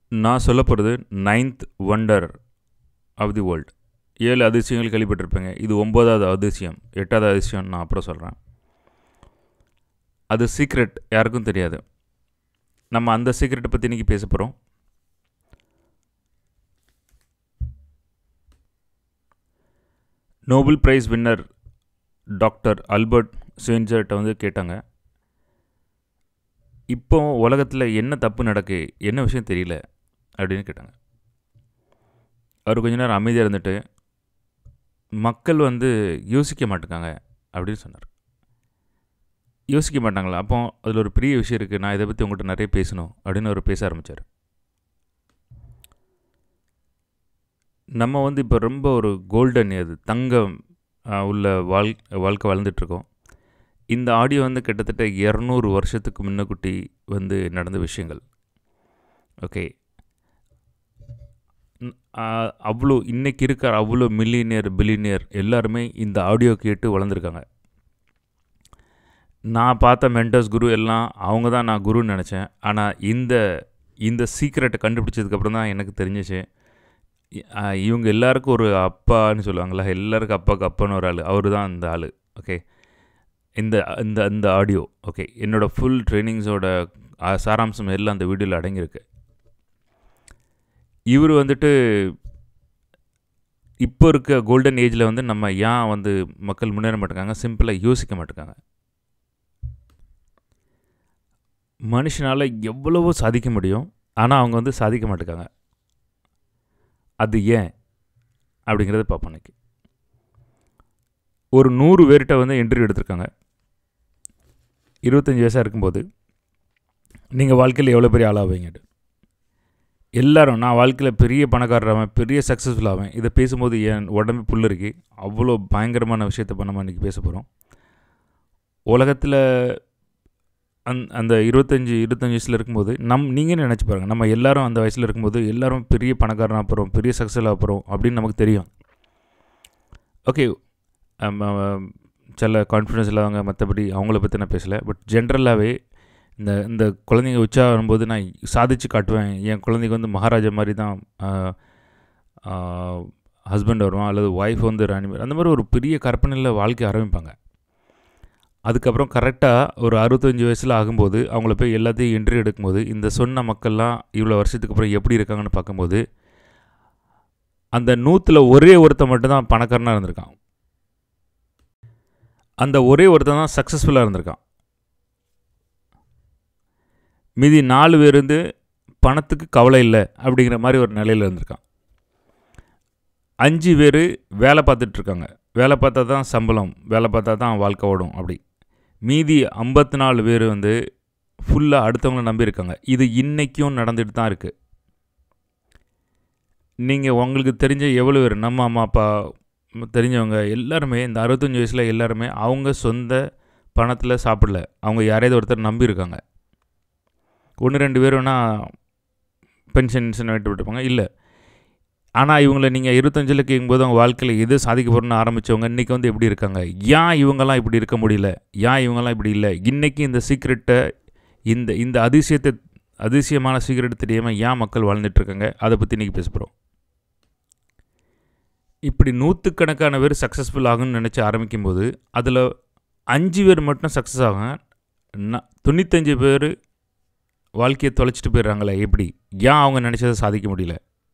நான் சொல்ல போகிறது ninth wonder of the world ஏழு அதிசயங்கள் கேள்விப்பட்டிருப்பேங்க இது ஒம்போதாவது அதிசயம் எட்டாவது அதிசயம் நான் அப்புறம் சொல்கிறேன் அது சீக்ரெட் யாருக்கும் தெரியாது நம்ம அந்த சீக்ரெட்டை பற்றி இன்றைக்கி பேச போகிறோம் Nobel prize winner doctor Albert ஸ்வேஞ்சர்கிட்ட வந்து கேட்டாங்க இப்போ உலகத்தில் என்ன தப்பு நடக்கு என்ன விஷயம் தெரியல அப்படின்னு கேட்டாங்க அவர் கொஞ்ச நேரம் அமைதியாக இருந்துட்டு மக்கள் வந்து யோசிக்க மாட்டேங்காங்க அப்படின்னு சொன்னார் யோசிக்க மாட்டாங்களா அப்போ அதில் ஒரு பெரிய விஷயம் இருக்குது நான் இதை பற்றி உங்கள்கிட்ட நிறைய பேசணும் அப்படின்னு அவர் பேச ஆரம்பித்தார் நம்ம வந்து இப்போ ரொம்ப ஒரு கோல்டன் அது தங்கம் உள்ள வாழ் வாழ்க்கை வாழ்ந்துட்டுருக்கோம் இந்த ஆடியோ வந்து கிட்டத்தட்ட இரநூறு வருஷத்துக்கு முன்னக்குட்டி வந்து நடந்த விஷயங்கள் ஓகே அவ்வளோ இன்றைக்கி இருக்கிற அவ்வளோ மில்லினியர் பில்லினியர் எல்லாருமே இந்த ஆடியோ கேட்டு வளர்ந்துருக்காங்க நான் பார்த்த மென்டர்ஸ் குரு எல்லாம் அவங்க தான் நான் குருன்னு நினச்சேன் ஆனால் இந்த இந்த சீக்ரெட்டை கண்டுபிடிச்சதுக்கப்புறம் தான் எனக்கு தெரிஞ்சிச்சு இவங்க எல்லாருக்கும் ஒரு அப்பான்னு சொல்லுவாங்களா எல்லாருக்கும் அப்பாவுக்கு அப்பான்னு ஒரு ஆள் அவர் தான் அந்த ஆள் ஓகே இந்த இந்த இந்த ஆடியோ ஓகே என்னோடய ஃபுல் ட்ரைனிங்ஸோட சாராம்சம் எல்லாம் அந்த வீடியோவில் அடங்கியிருக்கு இவர் வந்துட்டு இப்போ இருக்க கோல்டன் ஏஜில் வந்து நம்ம ஏன் வந்து மக்கள் முன்னேற மாட்டேங்காங்க சிம்பிளாக யோசிக்க மாட்டேங்காங்க மனுஷனால் எவ்வளவோ சாதிக்க முடியும் ஆனால் அவங்க வந்து சாதிக்க மாட்டேங்காங்க அது ஏன் அப்படிங்கிறத பார்ப்போம் இன்னைக்கு ஒரு நூறு பேர்கிட்ட வந்து இன்டர்வியூ எடுத்திருக்காங்க இருபத்தஞ்சி வயசாக இருக்கும்போது நீங்கள் வாழ்க்கையில் எவ்வளோ பெரிய ஆளாவீங்க எல்லோரும் நான் வாழ்க்கையில் பெரிய பணக்காரராவேன் பெரிய சக்ஸஸ்ஃபுல் ஆவேன் இதை பேசும்போது என் உடம்பு புல்லருக்கு அவ்வளோ பயங்கரமான விஷயத்தை இப்போ நம்ம இன்றைக்கி பேச போகிறோம் உலகத்தில் அந் அந்த இருபத்தஞ்சி இருபத்தஞ்சி வயசில் இருக்கும்போது நம் நீங்கள் நினச்சி பாருங்கள் நம்ம எல்லோரும் அந்த வயசில் இருக்கும்போது எல்லோரும் பெரிய பணக்காரனாக போகிறோம் பெரிய சக்ஸஸ்ஃபுல்லாக போகிறோம் அப்படின்னு நமக்கு தெரியும் ஓகே சில கான்ஃபிடன்ஸ் இல்லாதவங்க மற்றபடி அவங்கள பற்றி நான் பேசலை பட் ஜென்ரலாகவே இந்த இந்த குழந்தைங்க உச்சா வரும்போது நான் சாதித்து காட்டுவேன் என் குழந்தைக்கு வந்து மகாராஜா மாதிரி தான் ஹஸ்பண்ட் வருவான் அல்லது ஒய்ஃப் வந்து ராணி அந்த மாதிரி ஒரு பெரிய கற்பனையில் வாழ்க்கை ஆரம்பிப்பாங்க அதுக்கப்புறம் கரெக்டாக ஒரு அறுபத்தஞ்சி வயசில் ஆகும்போது அவங்கள போய் எல்லாத்தையும் இன்டர்வியூ எடுக்கும்போது இந்த சொன்ன மக்கள்லாம் இவ்வளோ வருஷத்துக்கு அப்புறம் எப்படி இருக்காங்கன்னு பார்க்கும்போது அந்த நூற்றில் ஒரே ஒருத்தன் மட்டும்தான் பணக்காரனாக இருந்திருக்கான் அந்த ஒரே ஒருத்தன் தான் சக்ஸஸ்ஃபுல்லாக இருந்திருக்கான் மீதி நாலு பேர் வந்து பணத்துக்கு கவலை இல்லை அப்படிங்கிற மாதிரி ஒரு நிலையில் இருந்திருக்கான் அஞ்சு பேர் வேலை பார்த்துட்ருக்காங்க வேலை பார்த்தா தான் சம்பளம் வேலை பார்த்தா தான் வாழ்க்கை ஓடும் அப்படி மீதி ஐம்பத்தி நாலு பேர் வந்து ஃபுல்லாக அடுத்தவங்கள நம்பியிருக்காங்க இது இன்றைக்கும் நடந்துட்டு தான் இருக்குது நீங்கள் உங்களுக்கு தெரிஞ்ச எவ்வளோ பேர் நம்ம அம்மா அப்பா தெரிஞ்சவங்க எல்லாருமே இந்த அறுபத்தஞ்சி வயசில் எல்லாருமே அவங்க சொந்த பணத்தில் சாப்பிடல அவங்க யாரையாவது ஒருத்தர் நம்பியிருக்காங்க ஒன்று ரெண்டு பேர் வேணால் பென்ஷன் விட்டு விட்டுருப்பாங்க இல்லை ஆனால் இவங்களை நீங்கள் இருபத்தஞ்சில் கேட்கும்போது அவங்க வாழ்க்கையில் எது சாதிக்க போகிறோன்னு ஆரம்பித்தவங்க இன்றைக்கி வந்து எப்படி இருக்காங்க ஏன் இவங்கெல்லாம் இப்படி இருக்க முடியல ஏன் இவங்கெல்லாம் இப்படி இல்லை இன்றைக்கி இந்த சீக்ரெட்டை இந்த இந்த அதிசயத்தை அதிசயமான சீக்ரெட் தெரியாமல் ஏன் மக்கள் வாழ்ந்துட்டுருக்காங்க அதை பற்றி இன்றைக்கி பேச போகிறோம் இப்படி நூற்றுக்கணக்கான பேர் சக்ஸஸ்ஃபுல் ஆகும்னு நினச்சி ஆரம்பிக்கும்போது அதில் அஞ்சு பேர் மட்டும் சக்ஸஸ் ஆகும் தொண்ணூத்தஞ்சு பேர் வாழ்க்கையை தொலைச்சிட்டு போயிடுறாங்களே எப்படி ஏன் அவங்க நினச்சதை சாதிக்க முடியல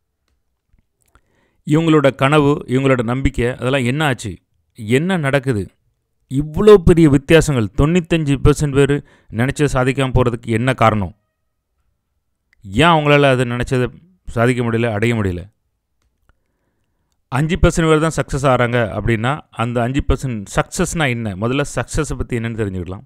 இவங்களோட கனவு இவங்களோட நம்பிக்கை அதெல்லாம் என்ன ஆச்சு என்ன நடக்குது இவ்வளோ பெரிய வித்தியாசங்கள் தொண்ணூத்தஞ்சு பர்சன்ட் பேர் நினச்சதை சாதிக்காமல் போகிறதுக்கு என்ன காரணம் ஏன் அவங்களால அதை நினச்சதை சாதிக்க முடியல அடைய முடியல அஞ்சு பர்சன்ட் பேர் தான் சக்ஸஸ் ஆகிறாங்க அப்படின்னா அந்த அஞ்சு பர்சன்ட் சக்ஸஸ்னால் என்ன முதல்ல சக்ஸஸை பற்றி என்னென்னு தெரிஞ்சுக்கலாம்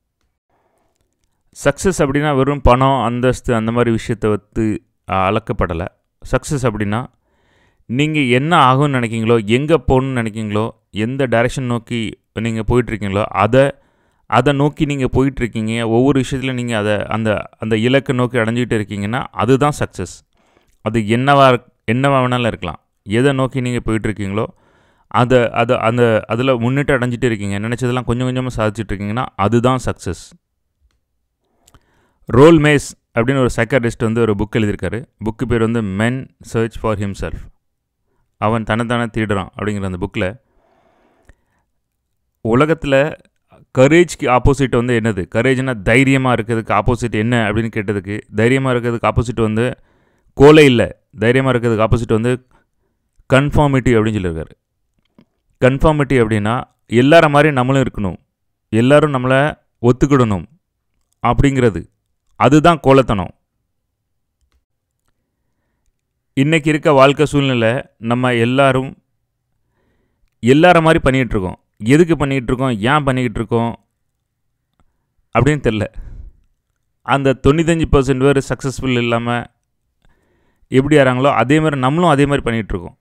சக்ஸஸ் அப்படின்னா வெறும் பணம் அந்தஸ்து அந்த மாதிரி விஷயத்தை வந்து அளக்கப்படலை சக்ஸஸ் அப்படின்னா நீங்கள் என்ன ஆகும்னு நினைக்கிங்களோ எங்கே போகணுன்னு நினைக்கிங்களோ எந்த டைரெக்ஷன் நோக்கி நீங்கள் போயிட்டுருக்கீங்களோ அதை அதை நோக்கி நீங்கள் போயிட்டுருக்கீங்க ஒவ்வொரு விஷயத்துலையும் நீங்கள் அதை அந்த அந்த இலக்கை நோக்கி அடைஞ்சிக்கிட்டு இருக்கீங்கன்னா அதுதான் சக்ஸஸ் அது என்னவா என்னவா வேணாலும் இருக்கலாம் எதை நோக்கி நீங்கள் போயிட்டுருக்கீங்களோ அதை அதை அந்த அதில் முன்னிட்டு அடைஞ்சிட்டு இருக்கீங்க நினச்சதெல்லாம் கொஞ்சம் கொஞ்சமாக சாதிச்சுட்டு இருக்கீங்கன்னா அதுதான் சக்ஸஸ் ரோல் மேஸ் அப்படின்னு ஒரு சைக்காட்டிஸ்ட் வந்து ஒரு புக் எழுதியிருக்காரு புக்கு பேர் வந்து மென் சர்ச் ஃபார் ஹிம்செல்ஃப் அவன் தன்னைத்தானே தேடுறான் அப்படிங்கிற அந்த புக்கில் உலகத்தில் கரேஜ்க்கு ஆப்போசிட் வந்து என்னது கரேஜ்னால் தைரியமாக இருக்கிறதுக்கு ஆப்போசிட் என்ன அப்படின்னு கேட்டதுக்கு தைரியமாக இருக்கிறதுக்கு ஆப்போசிட் வந்து கோலை இல்லை தைரியமாக இருக்கிறதுக்கு ஆப்போசிட் வந்து கன்ஃபார்மிட்டி அப்படின்னு சொல்லியிருக்காரு கன்ஃபார்மிட்டி அப்படின்னா எல்லார மாதிரி நம்மளும் இருக்கணும் எல்லாரும் நம்மளை ஒத்துக்கிடணும் அப்படிங்கிறது அதுதான் கோலத்தனம் இன்றைக்கி இருக்க வாழ்க்கை சூழ்நிலை நம்ம எல்லாரும் எல்லார மாதிரி பண்ணிகிட்ருக்கோம் எதுக்கு பண்ணிகிட்ருக்கோம் ஏன் பண்ணிக்கிட்டு இருக்கோம் அப்படின்னு தெரில அந்த தொண்ணூத்தஞ்சு பர்சன்ட் பேர் சக்ஸஸ்ஃபுல் இல்லாமல் எப்படி ஆறாங்களோ அதே மாதிரி நம்மளும் அதே மாதிரி பண்ணிகிட்ருக்கோம்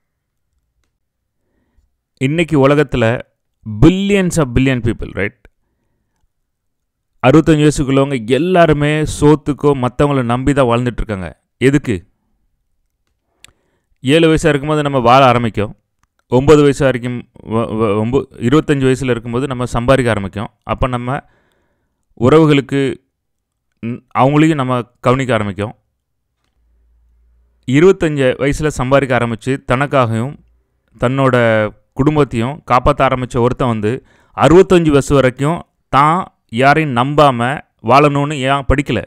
இன்றைக்கி உலகத்தில் billions of billion people right அறுபத்தஞ்சு வயசுக்குள்ளவங்க எல்லாருமே சோத்துக்கோ மற்றவங்கள நம்பி தான் வாழ்ந்துட்டுருக்காங்க எதுக்கு ஏழு வயசாக இருக்கும்போது நம்ம வாழ ஆரம்பிக்கும் ஒம்பது வயசு வரைக்கும் ஒம்பது இருபத்தஞ்சி வயசில் இருக்கும்போது நம்ம சம்பாதிக்க ஆரம்பிக்கும் அப்போ நம்ம உறவுகளுக்கு அவங்களையும் நம்ம கவனிக்க ஆரம்பிக்கும் இருபத்தஞ்சி வயசில் சம்பாதிக்க ஆரம்பித்து தனக்காகவும் தன்னோட குடும்பத்தையும் காப்பாற்ற ஆரம்பித்த ஒருத்தன் வந்து அறுபத்தஞ்சி வயசு வரைக்கும் தான் யாரையும் நம்பாமல் வாழணும்னு ஏன் படிக்கலை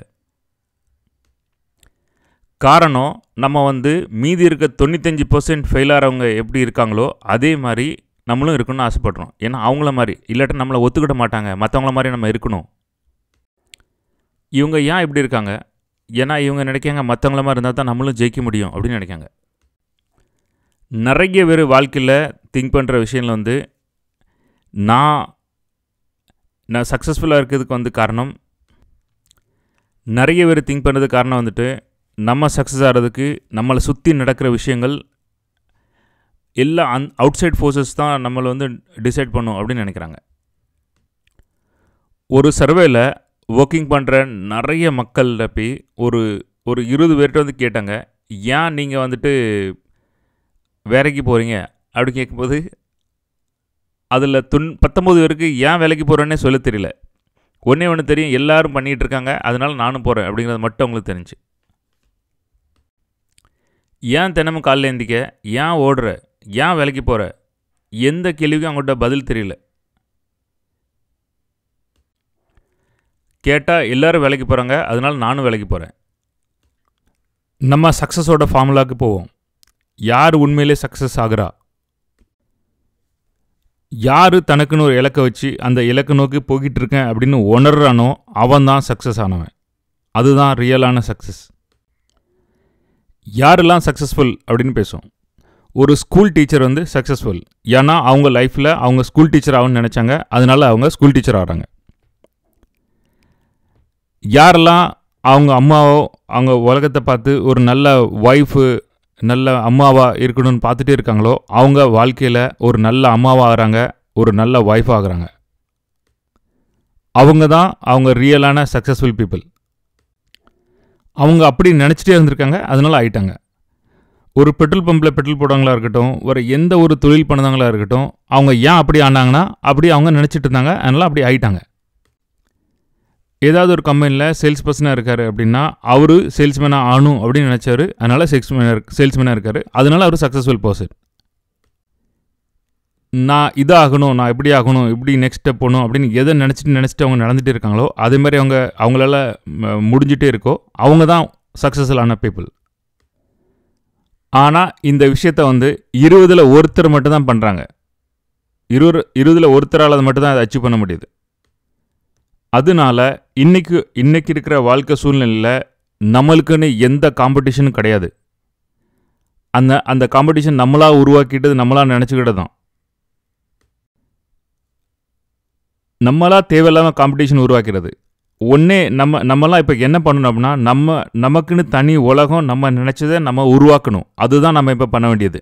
காரணம் நம்ம வந்து மீதி இருக்க தொண்ணூத்தஞ்சு பர்சன்ட் ஃபெயில் ஆகிறவங்க எப்படி இருக்காங்களோ அதே மாதிரி நம்மளும் இருக்கணும்னு ஆசைப்படுறோம் ஏன்னா அவங்கள மாதிரி இல்லாட்டி நம்மளை ஒத்துக்கிட மாட்டாங்க மற்றவங்கள மாதிரி நம்ம இருக்கணும் இவங்க ஏன் இப்படி இருக்காங்க ஏன்னா இவங்க நினைக்காங்க மற்றவங்கள மாதிரி இருந்தால் தான் நம்மளும் ஜெயிக்க முடியும் அப்படின்னு நினைக்காங்க நிறைய பேர் வாழ்க்கையில் திங்க் பண்ணுற விஷயங்கள் வந்து நான் நான் சக்ஸஸ்ஃபுல்லாக இருக்கிறதுக்கு வந்து காரணம் நிறைய பேர் திங்க் பண்ணுறது காரணம் வந்துட்டு நம்ம சக்ஸஸ் ஆகிறதுக்கு நம்மளை சுற்றி நடக்கிற விஷயங்கள் எல்லா அன் அவுட் சைட் ஃபோர்ஸஸ் தான் நம்மளை வந்து டிசைட் பண்ணும் அப்படின்னு நினைக்கிறாங்க ஒரு சர்வேயில் ஒர்க்கிங் பண்ணுற நிறைய மக்கள்கிட்ட போய் ஒரு ஒரு இருபது பேர்கிட்ட வந்து கேட்டாங்க ஏன் நீங்கள் வந்துட்டு வேலைக்கு போகிறீங்க அப்படி கேட்கும்போது அதில் தொன் பத்தொம்பது பேருக்கு ஏன் வேலைக்கு போகிறேன்னே சொல்ல தெரியல ஒன்றே ஒன்று தெரியும் எல்லோரும் பண்ணிகிட்டு இருக்காங்க அதனால் நானும் போகிறேன் அப்படிங்கிறது மட்டும் அவங்களுக்கு தெரிஞ்சு ஏன் தினமும் காலையில் எழுந்திக்க ஏன் ஓடுற ஏன் வேலைக்கு போகிற எந்த கேள்விக்கும் அவங்கள்ட்ட பதில் தெரியல கேட்டால் எல்லோரும் வேலைக்கு போகிறாங்க அதனால் நானும் வேலைக்கு போகிறேன் நம்ம சக்ஸஸோட ஃபார்முலாவுக்கு போவோம் யார் உண்மையிலே சக்ஸஸ் ஆகிறா யார் தனக்குன்னு ஒரு இலக்கை வச்சு அந்த இலக்கை நோக்கி போய்கிட்டு இருக்கேன் அப்படின்னு உணர்றானோ அவன் தான் சக்ஸஸ் ஆனவன் அதுதான் ரியலான சக்ஸஸ் யாரெல்லாம் சக்ஸஸ்ஃபுல் அப்படின்னு பேசுவோம் ஒரு ஸ்கூல் டீச்சர் வந்து சக்ஸஸ்ஃபுல் ஏன்னா அவங்க லைஃப்பில் அவங்க ஸ்கூல் டீச்சர் ஆகும்னு நினச்சாங்க அதனால அவங்க ஸ்கூல் டீச்சர் ஆகிறாங்க யாரெல்லாம் அவங்க அம்மாவோ அவங்க உலகத்தை பார்த்து ஒரு நல்ல ஒய்ஃபு நல்ல அம்மாவாக இருக்கணும்னு பார்த்துட்டே இருக்காங்களோ அவங்க வாழ்க்கையில் ஒரு நல்ல அம்மாவாக ஆகிறாங்க ஒரு நல்ல ஒய்ஃப் ஆகுறாங்க அவங்க தான் அவங்க ரியலான சக்ஸஸ்ஃபுல் பீப்புள் அவங்க அப்படி நினச்சிட்டே இருந்திருக்காங்க அதனால் ஆயிட்டாங்க ஒரு பெட்ரோல் பம்பில் பெட்ரோல் போடுறவங்களா இருக்கட்டும் ஒரு எந்த ஒரு தொழில் பண்ணதவங்களா இருக்கட்டும் அவங்க ஏன் அப்படி ஆனாங்கன்னா அப்படி அவங்க நினச்சிட்டு இருந்தாங்க அதனால் அப்படி ஆயிட்டாங்க ஏதாவது ஒரு கம்பெனியில் சேல்ஸ் பர்சனாக இருக்கார் அப்படின்னா அவர் சேல்ஸ்மேனாக ஆகணும் அப்படின்னு நினச்சாரு அதனால் சேல்ஸ்மேனாக சேல்ஸ்மேனாக இருக்கார் அதனால் அவர் சக்ஸஸ்ஃபுல் பர்சன் நான் இதாகணும் நான் இப்படி ஆகணும் இப்படி நெக்ஸ்ட் ஸ்டெப் போகணும் அப்படின்னு எதை நினச்சிட்டு நினச்சிட்டு அவங்க நடந்துகிட்டே இருக்காங்களோ அதே மாதிரி அவங்க அவங்களால முடிஞ்சிட்டே இருக்கோ அவங்க தான் சக்ஸஸ்ஃபுல்லான பீப்புள் ஆனால் இந்த விஷயத்த வந்து இருபதில் ஒருத்தர் மட்டும் தான் பண்ணுறாங்க இருபது இருபதில் ஒருத்தரால் அதை மட்டும் தான் அதை அச்சீவ் பண்ண முடியுது அதனால இன்னைக்கு இன்னைக்கு இருக்கிற வாழ்க்கை சூழ்நிலையில் நம்மளுக்குன்னு எந்த காம்படிஷனும் கிடையாது அந்த அந்த காம்படிஷன் நம்மளாக உருவாக்கிட்டது நம்மளாக நினச்சிக்கிட்டு தான் நம்மளா தேவையில்லாமல் காம்படிஷன் உருவாக்கிறது ஒன்றே நம்ம நம்மலாம் இப்போ என்ன பண்ணணும் அப்படின்னா நம்ம நமக்குன்னு தனி உலகம் நம்ம நினச்சதை நம்ம உருவாக்கணும் அதுதான் நம்ம இப்போ பண்ண வேண்டியது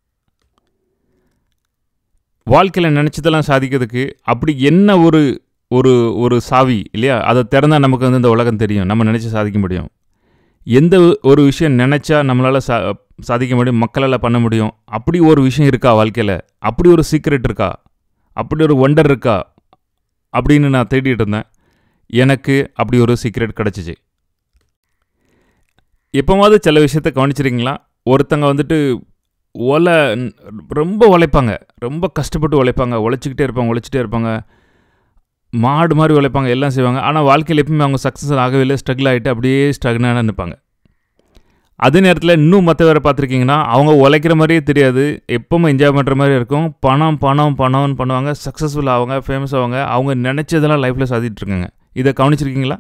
வாழ்க்கையில் நினச்சதெல்லாம் சாதிக்கிறதுக்கு அப்படி என்ன ஒரு ஒரு ஒரு சாவி இல்லையா அதை திறந்தால் நமக்கு வந்து இந்த உலகம் தெரியும் நம்ம நினச்சி சாதிக்க முடியும் எந்த ஒரு விஷயம் நினச்சா நம்மளால் சா சாதிக்க முடியும் மக்களால் பண்ண முடியும் அப்படி ஒரு விஷயம் இருக்கா வாழ்க்கையில் அப்படி ஒரு சீக்ரெட் இருக்கா அப்படி ஒரு ஒண்டர் இருக்கா அப்படின்னு நான் தேடிட்டு இருந்தேன் எனக்கு அப்படி ஒரு சீக்ரெட் கிடச்சிச்சு எப்போவாவது சில விஷயத்த கவனிச்சிருக்கீங்களா ஒருத்தங்க வந்துட்டு ஒலை ரொம்ப உழைப்பாங்க ரொம்ப கஷ்டப்பட்டு உழைப்பாங்க உழைச்சிக்கிட்டே இருப்பாங்க உழைச்சிட்டே இருப்பாங்க மாடு மாதிரி உழைப்பாங்க எல்லாம் செய்வாங்க ஆனால் வாழ்க்கையில் எப்பவுமே அவங்க சக்ஸஸ் ஆகவே இல்லை ஸ்ட்ரகிள் ஆகிட்டு அப்படியே ஸ்ட்ரகிளாக நிற்பாங்க அதே நேரத்தில் இன்னும் மற்ற வேறு பார்த்துருக்கீங்கன்னா அவங்க உழைக்கிற மாதிரியே தெரியாது எப்பவுமே என்ஜாய் பண்ணுற மாதிரி இருக்கும் பணம் பணம் பணம்னு பண்ணுவாங்க சக்ஸஸ்ஃபுல் ஆவாங்க ஃபேமஸ் ஆவாங்க அவங்க நினச்சதெல்லாம் லைஃப்பில் சாதிட்டு இருக்காங்க இதை கவனிச்சிருக்கீங்களா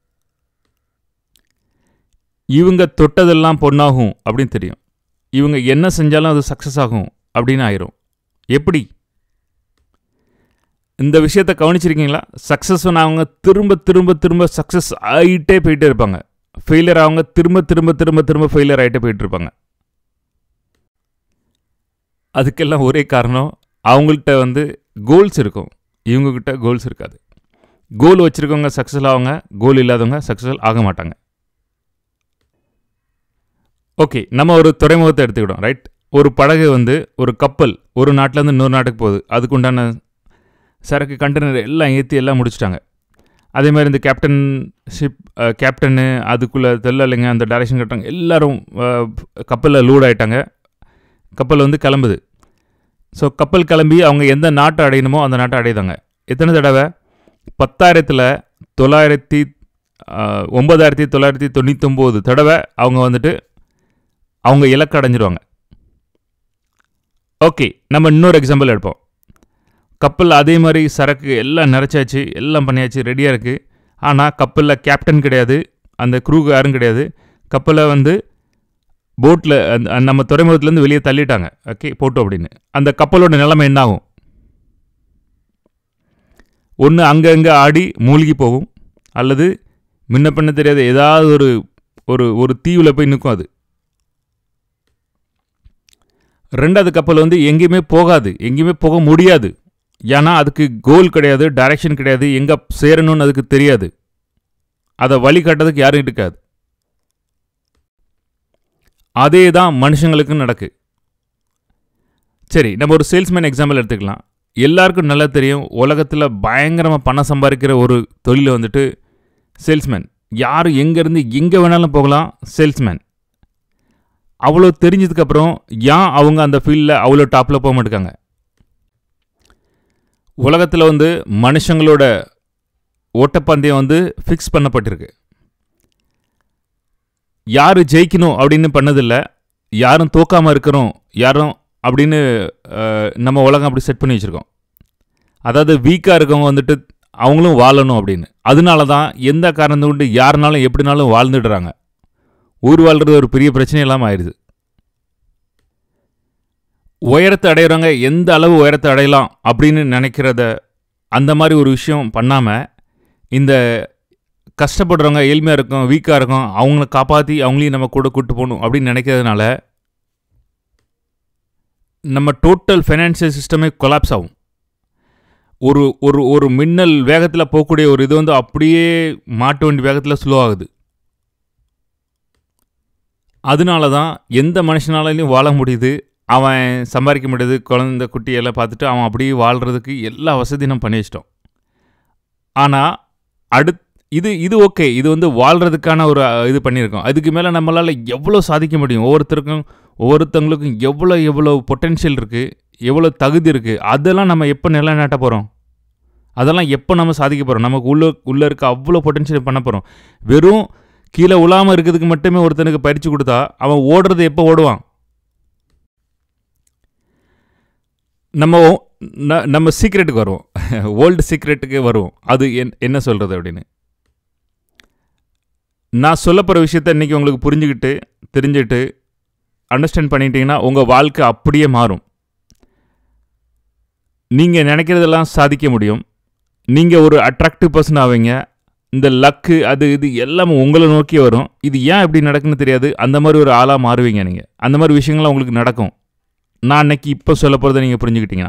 இவங்க தொட்டதெல்லாம் பொண்ணாகும் அப்படின்னு தெரியும் இவங்க என்ன செஞ்சாலும் அது சக்ஸஸ் ஆகும் அப்படின்னு ஆயிரும் எப்படி இந்த விஷயத்த கவனிச்சிருக்கீங்களா சக்ஸஸ் அவங்க திரும்ப திரும்ப திரும்ப சக்ஸஸ் ஆகிட்டே போயிட்டே இருப்பாங்க ஃபெயிலியர் அவங்க திரும்ப திரும்ப திரும்ப திரும்ப ஃபெயிலியர் ஆகிட்டே போயிட்டு இருப்பாங்க அதுக்கெல்லாம் ஒரே காரணம் அவங்கள்ட்ட வந்து கோல்ஸ் இருக்கும் இவங்கக்கிட்ட கோல்ஸ் இருக்காது கோல் வச்சுருக்கவங்க சக்ஸஸ் ஆவாங்க கோல் இல்லாதவங்க சக்ஸஸ்ஃபுல் ஆக மாட்டாங்க ஓகே நம்ம ஒரு துறைமுகத்தை எடுத்துக்கிட்டோம் ரைட் ஒரு படகு வந்து ஒரு கப்பல் ஒரு நாட்டிலேருந்து இன்னொரு நாட்டுக்கு போகுது அதுக்கு உண்டான சரக்கு கண்டெய்னர் எல்லாம் ஏற்றி எல்லாம் முடிச்சிட்டாங்க அதே மாதிரி இந்த கேப்டன் ஷிப் கேப்டனு அதுக்குள்ளே தெரியலைங்க அந்த டைரக்ஷன் கட்டுறாங்க எல்லோரும் கப்பலில் லூட் ஆகிட்டாங்க கப்பல் வந்து கிளம்புது ஸோ கப்பல் கிளம்பி அவங்க எந்த நாட்டை அடையணுமோ அந்த நாட்டை அடையுதாங்க எத்தனை தடவை பத்தாயிரத்தில் தொள்ளாயிரத்தி ஒம்பதாயிரத்தி தொள்ளாயிரத்தி தொண்ணூத்தொம்போது தடவை அவங்க வந்துட்டு அவங்க இலக்கு அடைஞ்சிருவாங்க ஓகே நம்ம இன்னொரு எக்ஸாம்பிள் எடுப்போம் கப்பல் அதே மாதிரி சரக்கு எல்லாம் நிறைச்சாச்சு எல்லாம் பண்ணியாச்சு ரெடியாக இருக்குது ஆனால் கப்பலில் கேப்டன் கிடையாது அந்த க்ரூக்கு யாரும் கிடையாது கப்பலை வந்து போட்டில் அந்த நம்ம துறைமுகத்துலேருந்து வெளியே தள்ளிட்டாங்க ஓகே போட்டோம் அப்படின்னு அந்த கப்பலோட நிலைமை என்ன ஆகும் ஒன்று அங்கங்கே ஆடி மூழ்கி போகும் அல்லது முன்ன பின்ன தெரியாத ஏதாவது ஒரு ஒரு ஒரு தீவில் போய் நிற்கும் அது ரெண்டாவது கப்பல் வந்து எங்கேயுமே போகாது எங்கேயுமே போக முடியாது ஏன்னா அதுக்கு கோல் கிடையாது டைரக்ஷன் கிடையாது எங்கே சேரணும்னு அதுக்கு தெரியாது அதை வழி காட்டுறதுக்கு யாரும் இருக்காது அதே தான் மனுஷங்களுக்கும் நடக்கு சரி நம்ம ஒரு சேல்ஸ்மேன் எக்ஸாம்பிள் எடுத்துக்கலாம் எல்லாருக்கும் நல்லா தெரியும் உலகத்தில் பயங்கரமாக பணம் சம்பாதிக்கிற ஒரு தொழில் வந்துட்டு சேல்ஸ்மேன் யார் எங்கேருந்து எங்கே வேணாலும் போகலாம் சேல்ஸ்மேன் அவ்வளோ தெரிஞ்சதுக்கப்புறம் ஏன் அவங்க அந்த ஃபீல்டில் அவ்வளோ டாப்பில் போக மாட்டேங்காங்க உலகத்தில் வந்து மனுஷங்களோட ஓட்டப்பந்தயம் வந்து ஃபிக்ஸ் பண்ணப்பட்டிருக்கு யார் ஜெயிக்கணும் அப்படின்னு பண்ணதில்லை யாரும் தோக்காமல் இருக்கிறோம் யாரும் அப்படின்னு நம்ம உலகம் அப்படி செட் பண்ணி வச்சுருக்கோம் அதாவது வீக்காக இருக்கவங்க வந்துட்டு அவங்களும் வாழணும் அப்படின்னு அதனால தான் எந்த காரணத்தை கொண்டு யாருனாலும் எப்படினாலும் வாழ்ந்துடுறாங்க ஊர் வாழ்கிறது ஒரு பெரிய பிரச்சனை இல்லாமல் ஆயிடுது உயரத்தை அடையிறவங்க எந்த அளவு உயரத்தை அடையலாம் அப்படின்னு நினைக்கிறத அந்த மாதிரி ஒரு விஷயம் பண்ணாமல் இந்த கஷ்டப்படுறவங்க ஏழ்மையாக இருக்கும் வீக்காக இருக்கும் அவங்கள காப்பாற்றி அவங்களையும் நம்ம கூட கூட்டு போகணும் அப்படின்னு நினைக்கிறதுனால நம்ம டோட்டல் ஃபைனான்சியல் சிஸ்டமே கொலாப்ஸ் ஆகும் ஒரு ஒரு ஒரு மின்னல் வேகத்தில் போகக்கூடிய ஒரு இது வந்து அப்படியே மாட்டு வண்டி வேகத்தில் ஸ்லோ ஆகுது அதனால தான் எந்த மனுஷனாலையும் வாழ முடியுது அவன் சம்பாதிக்க முடியுது குழந்த குட்டியெல்லாம் பார்த்துட்டு அவன் அப்படியே வாழ்கிறதுக்கு எல்லா வசதியும் நம்ம பண்ணி வச்சிட்டோம் ஆனால் அடுத் இது இது ஓகே இது வந்து வாழ்கிறதுக்கான ஒரு இது பண்ணியிருக்கோம் அதுக்கு மேலே நம்மளால் எவ்வளோ சாதிக்க முடியும் ஒவ்வொருத்தருக்கும் ஒவ்வொருத்தவங்களுக்கும் எவ்வளோ எவ்வளோ பொட்டென்ஷியல் இருக்குது எவ்வளோ தகுதி இருக்குது அதெல்லாம் நம்ம எப்போ நிலைநாட்ட போகிறோம் அதெல்லாம் எப்போ நம்ம சாதிக்க போகிறோம் நமக்கு உள்ள உள்ளே இருக்க அவ்வளோ பொட்டென்ஷியல் பண்ண போகிறோம் வெறும் கீழே உழாமல் இருக்கிறதுக்கு மட்டுமே ஒருத்தனுக்கு பயிற்சி கொடுத்தா அவன் ஓடுறது எப்போ ஓடுவான் நம்ம நம்ம சீக்ரெட்டுக்கு வருவோம் ஓல்டு சீக்ரெட்டுக்கு வருவோம் அது என் என்ன சொல்கிறது அப்படின்னு நான் சொல்ல போகிற விஷயத்த இன்றைக்கி உங்களுக்கு புரிஞ்சுக்கிட்டு தெரிஞ்சுக்கிட்டு அண்டர்ஸ்டாண்ட் பண்ணிட்டீங்கன்னா உங்கள் வாழ்க்கை அப்படியே மாறும் நீங்கள் நினைக்கிறதெல்லாம் சாதிக்க முடியும் நீங்கள் ஒரு அட்ராக்டிவ் பர்சன் ஆவீங்க இந்த லக்கு அது இது எல்லாமே உங்களை நோக்கி வரும் இது ஏன் எப்படி நடக்குன்னு தெரியாது அந்த மாதிரி ஒரு ஆளாக மாறுவீங்க நீங்கள் அந்த மாதிரி விஷயங்கள்லாம் உங்களுக்கு நடக்கும் நான் அன்னைக்கு இப்போ சொல்ல போகிறத நீங்கள் புரிஞ்சுக்கிட்டீங்கன்னா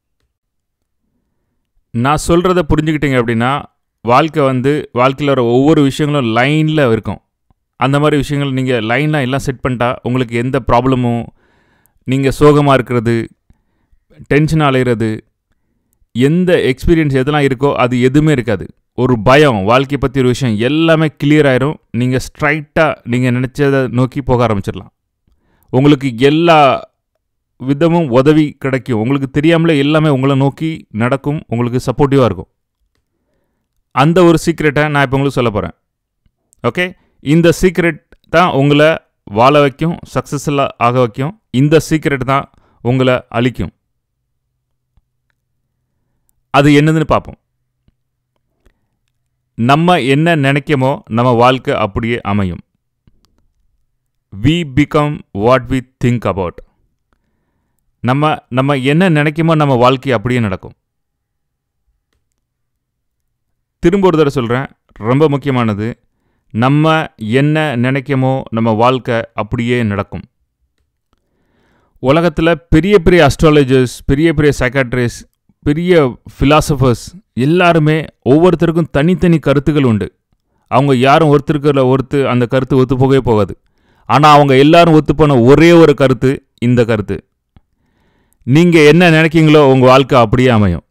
நான் சொல்கிறத புரிஞ்சுக்கிட்டீங்க அப்படின்னா வாழ்க்கை வந்து வாழ்க்கையில் வர ஒவ்வொரு விஷயங்களும் லைனில் இருக்கும் அந்த மாதிரி விஷயங்கள் நீங்கள் லைனாக எல்லாம் செட் பண்ணிட்டா உங்களுக்கு எந்த ப்ராப்ளமும் நீங்கள் சோகமாக இருக்கிறது டென்ஷன் அலைகிறது எந்த எக்ஸ்பீரியன்ஸ் எதெல்லாம் இருக்கோ அது எதுவுமே இருக்காது ஒரு பயம் வாழ்க்கையை பற்றி ஒரு விஷயம் எல்லாமே கிளியர் ஆயிரும் நீங்கள் ஸ்ட்ரைட்டாக நீங்கள் நினச்சதை நோக்கி போக ஆரம்பிச்சிடலாம் உங்களுக்கு எல்லா விதமும் உதவி கிடைக்கும் உங்களுக்கு தெரியாமலே எல்லாமே உங்களை நோக்கி நடக்கும் உங்களுக்கு சப்போர்ட்டிவாக இருக்கும் அந்த ஒரு சீக்ரெட்டை நான் இப்போ உங்களுக்கு சொல்ல போகிறேன் ஓகே இந்த சீக்ரெட் தான் உங்களை வாழ வைக்கும் சக்ஸஸ்ஃபுல்லாக ஆக வைக்கும் இந்த சீக்ரெட் தான் உங்களை அழிக்கும் அது என்னதுன்னு பார்ப்போம் நம்ம என்ன நினைக்கமோ நம்ம வாழ்க்கை அப்படியே அமையும் we become what we think about நம்ம நம்ம என்ன நினைக்குமோ நம்ம வாழ்க்கை அப்படியே நடக்கும் திரும்ப ஒரு தடவை சொல்கிறேன் ரொம்ப முக்கியமானது நம்ம என்ன நினைக்கமோ நம்ம வாழ்க்கை அப்படியே நடக்கும் உலகத்தில் பெரிய பெரிய அஸ்ட்ராலஜர்ஸ் பெரிய பெரிய சைக்காட்ரிஸ்ட் பெரிய ஃபிலாசபர்ஸ் எல்லாருமே ஒவ்வொருத்தருக்கும் தனித்தனி கருத்துக்கள் உண்டு அவங்க யாரும் ஒருத்தருக்குள்ள ஒருத்து அந்த கருத்து ஒத்து போகவே போகாது ஆனால் அவங்க எல்லாரும் ஒத்து போன ஒரே ஒரு கருத்து இந்த கருத்து நீங்கள் என்ன நினைக்கீங்களோ உங்கள் வாழ்க்கை அப்படியே அமையும்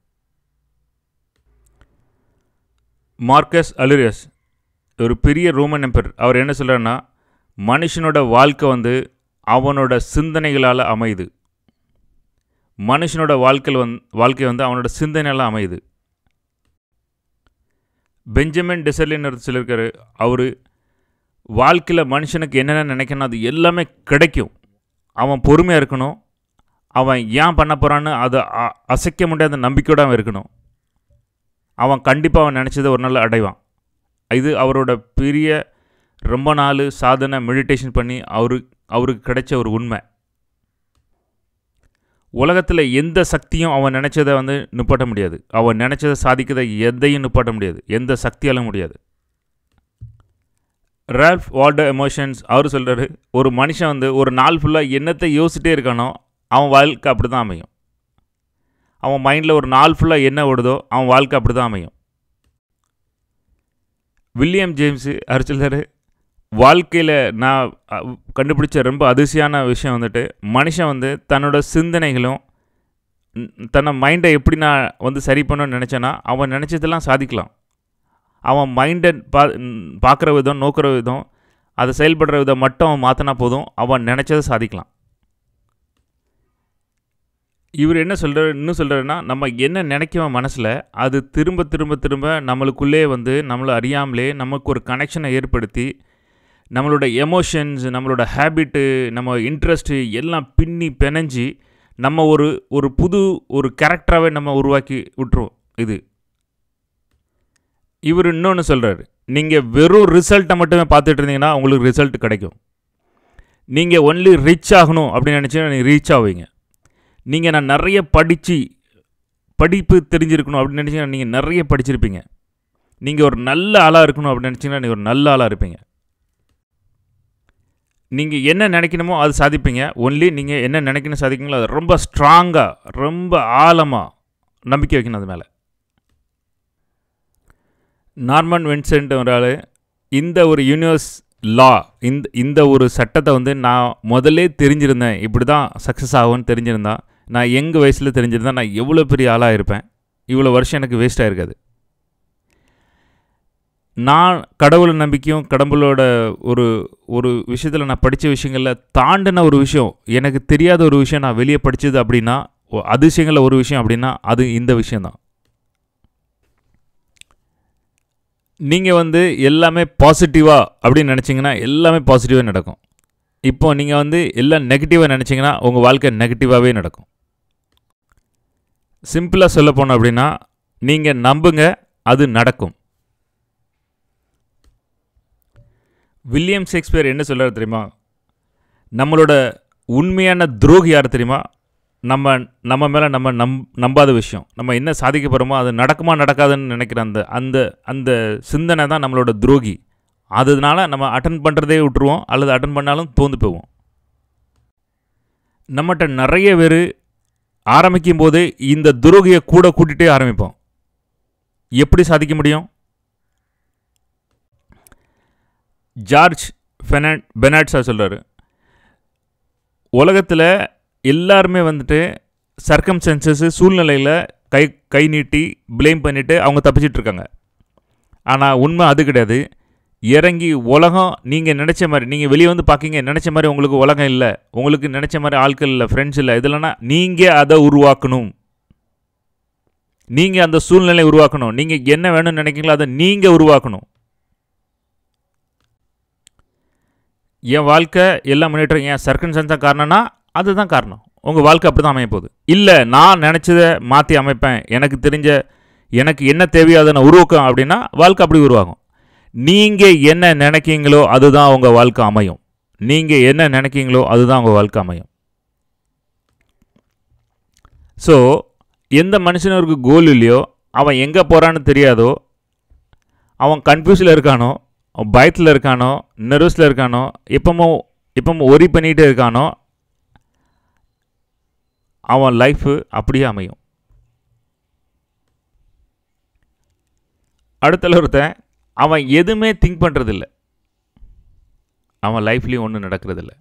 மார்க்கஸ் அலுரியஸ் ஒரு பெரிய ரோமன் எம்பர் அவர் என்ன சொல்கிறாருன்னா மனுஷனோட வாழ்க்கை வந்து அவனோட சிந்தனைகளால் அமையுது மனுஷனோட வாழ்க்கையில் வந் வாழ்க்கை வந்து அவனோட சிந்தனையால் அமையுது பெஞ்சமின் டிசர்லின் ஒரு சொல்லியிருக்காரு அவர் வாழ்க்கையில் மனுஷனுக்கு என்னென்ன நினைக்கணும் அது எல்லாமே கிடைக்கும் அவன் பொறுமையாக இருக்கணும் அவன் ஏன் பண்ண போகிறான்னு அதை அ- அசைக்க முடியாத நம்பிக்கையோட அவன் இருக்கணும் அவன் கண்டிப்பாக அவன் நினச்சதை ஒரு நாள் அடைவான் இது அவரோட பெரிய ரொம்ப நாள் சாதனை மெடிடேஷன் பண்ணி அவரு அவருக்கு கிடைச்ச ஒரு உண்மை உலகத்தில் எந்த சக்தியும் அவன் நினச்சதை வந்து நிப்பாட்ட முடியாது அவன் நினச்சதை சாதிக்கத எதையும் நிப்பாட்ட முடியாது எந்த சக்தியாலும் முடியாது ரால்ஃப் வால்டர் எமோஷன்ஸ் அவர் சொல்கிறாரு ஒரு மனுஷன் வந்து ஒரு நாள் ஃபுல்லாக என்னத்தை யோசிச்சிட்டே இருக்கானோ அவன் வாழ்க்கை அப்படி தான் அமையும் அவன் மைண்டில் ஒரு நாள் ஃபுல்லாக என்ன ஓடுதோ அவன் வாழ்க்கை அப்படி தான் அமையும் வில்லியம் ஜேம்ஸு அவர் சொல்றாரு வாழ்க்கையில் நான் அ, கண்டுபிடிச்ச ரொம்ப அதிசயான விஷயம் வந்துட்டு மனுஷன் வந்து தன்னோட சிந்தனைகளும் ம், தன்னை மைண்டை எப்படி நான் வந்து சரி பண்ணணும்னு நினச்சேன்னா அவன் நினச்சதெல்லாம் சாதிக்கலாம் அவன் மைண்டை பா பார்க்குற விதம் நோக்கிற விதம் அதை செயல்படுற விதம் மட்டும் அவன் மாற்றினா போதும் அவன் நினச்சதை சாதிக்கலாம் இவர் என்ன சொல்கிறார் இன்னும் சொல்கிறாருன்னா நம்ம என்ன நினைக்கிறோம் மனசில் அது திரும்ப திரும்ப திரும்ப நம்மளுக்குள்ளே வந்து நம்மளை அறியாமலே நமக்கு ஒரு கனெக்ஷனை ஏற்படுத்தி நம்மளோட எமோஷன்ஸ் நம்மளோட ஹேபிட்டு நம்ம இன்ட்ரெஸ்ட்டு எல்லாம் பின்னி பிணைஞ்சி நம்ம ஒரு ஒரு புது ஒரு கேரக்டராகவே நம்ம உருவாக்கி விட்டுருவோம் இது இவர் இன்னொன்று சொல்கிறாரு நீங்கள் வெறும் ரிசல்ட்டை மட்டுமே பார்த்துட்டு இருந்தீங்கன்னா உங்களுக்கு ரிசல்ட் கிடைக்கும் நீங்கள் ஒன்லி ரிச் ஆகணும் அப்படின்னு நினச்சிங்கன்னா நீங்கள் ரீச் ஆவீங்க நீங்கள் நான் நிறைய படித்து படிப்பு தெரிஞ்சிருக்கணும் அப்படின்னு நினச்சிங்கன்னா நீங்கள் நிறைய படிச்சிருப்பீங்க நீங்கள் ஒரு நல்ல ஆளாக இருக்கணும் அப்படின்னு நினச்சிங்கன்னா நீங்கள் ஒரு நல்ல ஆளாக இருப்பீங்க நீங்கள் என்ன நினைக்கணுமோ அது சாதிப்பீங்க ஒன்லி நீங்கள் என்ன நினைக்கணும் சாதிக்கீங்களோ அது ரொம்ப ஸ்ட்ராங்காக ரொம்ப ஆழமாக நம்பிக்கை வைக்கணும் அது மேலே நார்மன் வின்சென்ட் ஒரு ஆள் இந்த ஒரு யூனிவர்ஸ் லா இந்த இந்த ஒரு சட்டத்தை வந்து நான் முதல்லே தெரிஞ்சிருந்தேன் இப்படி தான் சக்ஸஸ் ஆகும்னு தெரிஞ்சிருந்தா நான் எங்கள் வயசில் தெரிஞ்சிருந்தா நான் எவ்வளோ பெரிய ஆளாக இருப்பேன் இவ்வளோ வருஷம் எனக்கு வேஸ்ட் ஆயிருக்காது நான் கடவுள் நம்பிக்கையும் கடவுளோட ஒரு ஒரு விஷயத்தில் நான் படித்த விஷயங்களில் தாண்டின ஒரு விஷயம் எனக்கு தெரியாத ஒரு விஷயம் நான் வெளியே படித்தது அப்படின்னா ஒ- அதிசயங்களில் ஒரு விஷயம் அப்படின்னா அது இந்த விஷயந்தான் நீங்கள் வந்து எல்லாமே பாசிட்டிவாக அப்படின்னு நினச்சிங்கன்னா எல்லாமே பாசிட்டிவாக நடக்கும் இப்போ நீங்கள் வந்து எல்லாம் நெகட்டிவாக நினச்சிங்கன்னா உங்கள் வாழ்க்கை நெகட்டிவாகவே நடக்கும் சிம்பிளாக சொல்ல போனோம் அப்படின்னா நீங்கள் நம்புங்க அது நடக்கும் வில்லியம் ஷேக்ஸ்பியர் என்ன சொல்றாரு தெரியுமா நம்மளோட உண்மையான துரோகி யார் தெரியுமா நம்ம நம்ம மேலே நம்ம நம் நம்பாத விஷயம் நம்ம என்ன சாதிக்க போகிறோமோ அது நடக்குமா நடக்காதுன்னு நினைக்கிற அந்த அந்த அந்த சிந்தனை தான் நம்மளோட துரோகி அதனால நம்ம அட்டன் பண்ணுறதே விட்டுருவோம் அல்லது அட்டன் பண்ணாலும் தோந்து போவோம் நம்மகிட்ட நிறைய பேர் ஆரம்பிக்கும் போது இந்த துரோகியை கூட கூட்டிகிட்டே ஆரம்பிப்போம் எப்படி சாதிக்க முடியும் ஜார்ஜ் ஃபெனட் பெனாட் சார் சொல்கிறாரு உலகத்தில் எல்லாருமே வந்துட்டு சர்க்கம்ஸ்டன்சஸ் சூழ்நிலையில் கை கை நீட்டி ப்ளேம் பண்ணிவிட்டு அவங்க தப்பிச்சிட்டு இருக்காங்க ஆனால் உண்மை அது கிடையாது இறங்கி உலகம் நீங்கள் நினச்ச மாதிரி நீங்கள் வெளியே வந்து பார்க்கிங்க நினச்ச மாதிரி உங்களுக்கு உலகம் இல்லை உங்களுக்கு நினச்ச மாதிரி ஆட்கள் இல்லை ஃப்ரெண்ட்ஸ் இல்லை இதெல்லாம்னா நீங்கள் அதை உருவாக்கணும் நீங்கள் அந்த சூழ்நிலையை உருவாக்கணும் நீங்கள் என்ன வேணும்னு நினைக்கிறீங்களோ அதை நீங்கள் உருவாக்கணும் என் வாழ்க்கை எல்லாம் முன்னேற்றம் என் சர்க்கன்சன்ஸ் தான் காரணம்னா அதுதான் காரணம் உங்கள் வாழ்க்கை அப்படி தான் அமைய போகுது இல்லை நான் நினச்சதை மாற்றி அமைப்பேன் எனக்கு தெரிஞ்ச எனக்கு என்ன தேவையோ அதை நான் உருவாக்கம் அப்படின்னா வாழ்க்கை அப்படி உருவாகும் நீங்கள் என்ன நினைக்கிறீங்களோ அதுதான் உங்கள் வாழ்க்கை அமையும் நீங்கள் என்ன நினைக்கிறீங்களோ அதுதான் உங்கள் வாழ்க்கை அமையும் ஸோ எந்த மனுஷனுக்கு கோல் இல்லையோ அவன் எங்கே போகிறான்னு தெரியாதோ அவன் கன்ஃபியூஸில் இருக்கானோ அவன் பயத்தில் இருக்கானோ நர்வஸில் இருக்கானோ எப்பமோ எப்பமோ ஒரி பண்ணிகிட்டே இருக்கானோ அவன் லைஃபு அப்படியே அமையும் அடுத்தல ஒருத்தன் அவன் எதுவுமே திங்க் பண்ணுறதில்ல அவன் லைஃப்லேயும் ஒன்றும் நடக்கிறதில்ல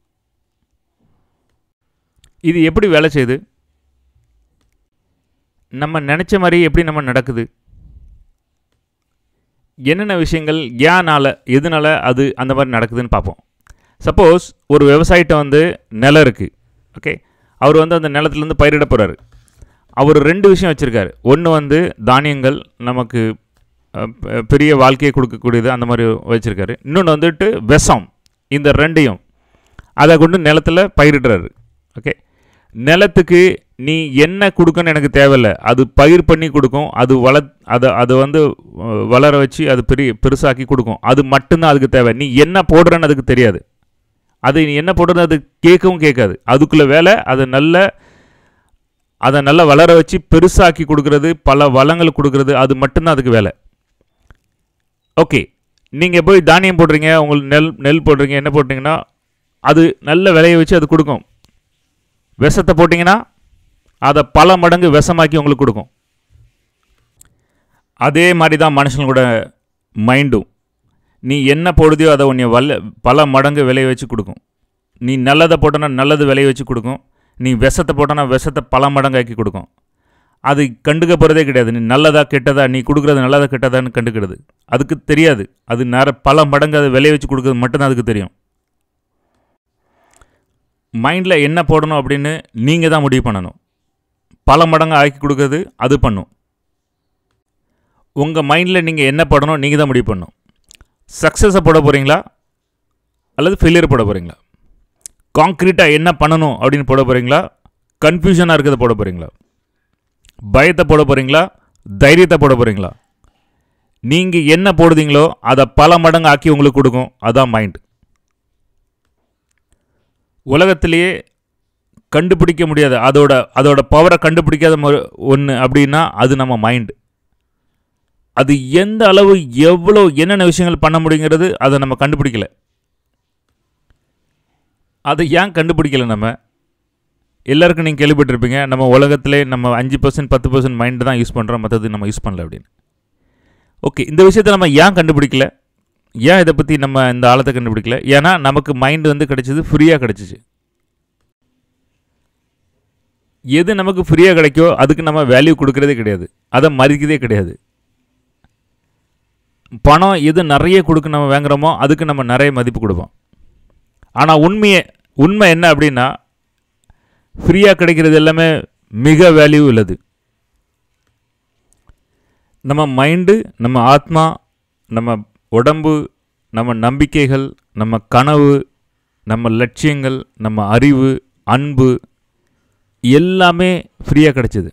இது எப்படி வேலை செய்யுது நம்ம நினச்ச மாதிரி எப்படி நம்ம நடக்குது என்னென்ன விஷயங்கள் ஏனால் எதனால் அது அந்த மாதிரி நடக்குதுன்னு பார்ப்போம் சப்போஸ் ஒரு விவசாயிட்ட வந்து நிலம் இருக்குது ஓகே அவர் வந்து அந்த நிலத்துலேருந்து பயிரிட போகிறாரு அவர் ரெண்டு விஷயம் வச்சுருக்காரு ஒன்று வந்து தானியங்கள் நமக்கு அஹ், பெ- பெரிய வாழ்க்கையை கொடுக்கக்கூடியது அந்த மாதிரி வச்சுருக்காரு இன்னொன்று வந்துட்டு விஷம் இந்த ரெண்டையும் அதை கொண்டு நிலத்தில் பயிரிடுறாரு ஓகே நிலத்துக்கு நீ என்ன கொடுக்கன்னு எனக்கு தேவையில்ல அது பயிர் பண்ணி கொடுக்கும் அது வள அதை அதை வந்து அஹ், வளர வச்சு அது பெரிய பெருசாக்கி கொடுக்கும் அது மட்டும்தான் அதுக்கு தேவை நீ என்ன போடுறன்னு அதுக்கு தெரியாது அது நீ என்ன போடுறது அது கேட்கவும் கேட்காது அதுக்குள்ள வேலை அதை நல்ல அதை நல்லா வளர வச்சு பெருசாக்கி கொடுக்கறது பல வளங்கள் கொடுக்கறது அது மட்டும்தான் அதுக்கு வேலை ஓகே நீங்கள் போய் தானியம் போடுறீங்க உங்களுக்கு நெல் நெல் போடுறீங்க என்ன போடுறீங்கன்னா அது நல்ல விளைய வச்சு அது கொடுக்கும் விஷத்தை போட்டிங்கன்னா அதை பல மடங்கு விஷமாக்கி உங்களுக்கு கொடுக்கும் அதே மாதிரி தான் மனுஷங்களோட மைண்டும் நீ என்ன போடுதியோ அதை உன்னை வல்ல பல மடங்கு விளைய வச்சு கொடுக்கும் நீ நல்லதை போட்டோன்னா நல்லது விளைய வச்சு கொடுக்கும் நீ விஷத்தை போட்டோன்னா விஷத்தை பல மடங்காக்கி கொடுக்கும் அது கண்டுக்க போகிறதே கிடையாது நீ நல்லதா கெட்டதா நீ கொடுக்குறது நல்லதா கெட்டதான்னு கண்டுக்கிறது அதுக்கு தெரியாது அது நேர பல மடங்கு அதை விளைய வச்சு கொடுக்குறது மட்டும்தான் அதுக்கு தெரியும் மைண்டில் என்ன போடணும் அப்படின்னு நீங்கள் தான் முடிவு பண்ணணும் பல மடங்கு ஆக்கி கொடுக்கறது அது பண்ணும் உங்கள் மைண்டில் நீங்கள் என்ன போடணும் நீங்கள் தான் முடிவு பண்ணணும் சக்ஸஸை போட போகிறீங்களா அல்லது ஃபெயிலியர் போட போகிறீங்களா காங்க்ரீட்டாக என்ன பண்ணணும் அப்படின்னு போட போகிறீங்களா கன்ஃபியூஷனாக இருக்கிறத போட போகிறீங்களா பயத்தை போட போகிறீங்களா தைரியத்தை போட போகிறீங்களா நீங்கள் என்ன போடுதீங்களோ அதை பல மடங்கு ஆக்கி உங்களுக்கு கொடுக்கும் அதான் மைண்ட் உலகத்திலேயே கண்டுபிடிக்க முடியாத அதோட அதோட பவரை கண்டுபிடிக்காத ஒன்று அப்படின்னா அது நம்ம மைண்டு அது எந்த அளவு எவ்வளோ என்னென்ன விஷயங்கள் பண்ண முடியுங்கிறது அதை நம்ம கண்டுபிடிக்கல அதை ஏன் கண்டுபிடிக்கல நம்ம எல்லாருக்கும் நீங்கள் கேள்விப்பட்டிருப்பீங்க நம்ம உலகத்திலே நம்ம அஞ்சு பர்சன்ட் பத்து பர்சன்ட் மைண்டு தான் யூஸ் பண்ணுறோம் மற்றது நம்ம யூஸ் பண்ணல அப்படின்னு ஓகே இந்த விஷயத்தை நம்ம ஏன் கண்டுபிடிக்கல ஏன் இதை பற்றி நம்ம இந்த ஆழத்தை கண்டுபிடிக்கல ஏன்னா நமக்கு மைண்டு வந்து கிடைச்சது ஃப்ரீயாக கிடைச்சிச்சு எது நமக்கு ஃப்ரீயாக கிடைக்கோ அதுக்கு நம்ம வேல்யூ கொடுக்கறதே கிடையாது அதை மதிக்கிறதே கிடையாது பணம் எது நிறைய கொடுக்க நம்ம வாங்குறோமோ அதுக்கு நம்ம நிறைய மதிப்பு கொடுப்போம் ஆனால் உண்மையை உண்மை என்ன அப்படின்னா ஃப்ரீயாக கிடைக்கிறது எல்லாமே மிக வேல்யூ உள்ளது நம்ம மைண்டு நம்ம ஆத்மா நம்ம உடம்பு நம்ம நம்பிக்கைகள் நம்ம கனவு நம்ம லட்சியங்கள் நம்ம அறிவு அன்பு எல்லாமே ஃப்ரீயாக கிடைச்சிது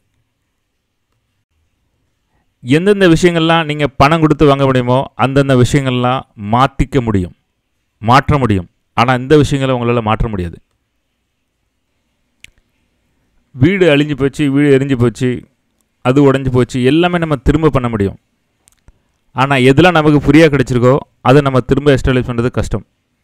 எந்தெந்த விஷயங்கள்லாம் நீங்கள் பணம் கொடுத்து வாங்க முடியுமோ அந்தந்த விஷயங்கள்லாம் மாற்றிக்க முடியும் மாற்ற முடியும் ஆனால் இந்த விஷயங்களை உங்களால் மாற்ற முடியாது வீடு அழிஞ்சு போச்சு வீடு எரிஞ்சு போச்சு அது உடஞ்சி போச்சு எல்லாமே நம்ம திரும்ப பண்ண முடியும் ஆனால் எதெல்லாம் நமக்கு ஃப்ரீயாக கிடைச்சிருக்கோ அதை நம்ம திரும்ப எஸ்டாப்ளிஷ் பண்ணுறது கஷ்டம்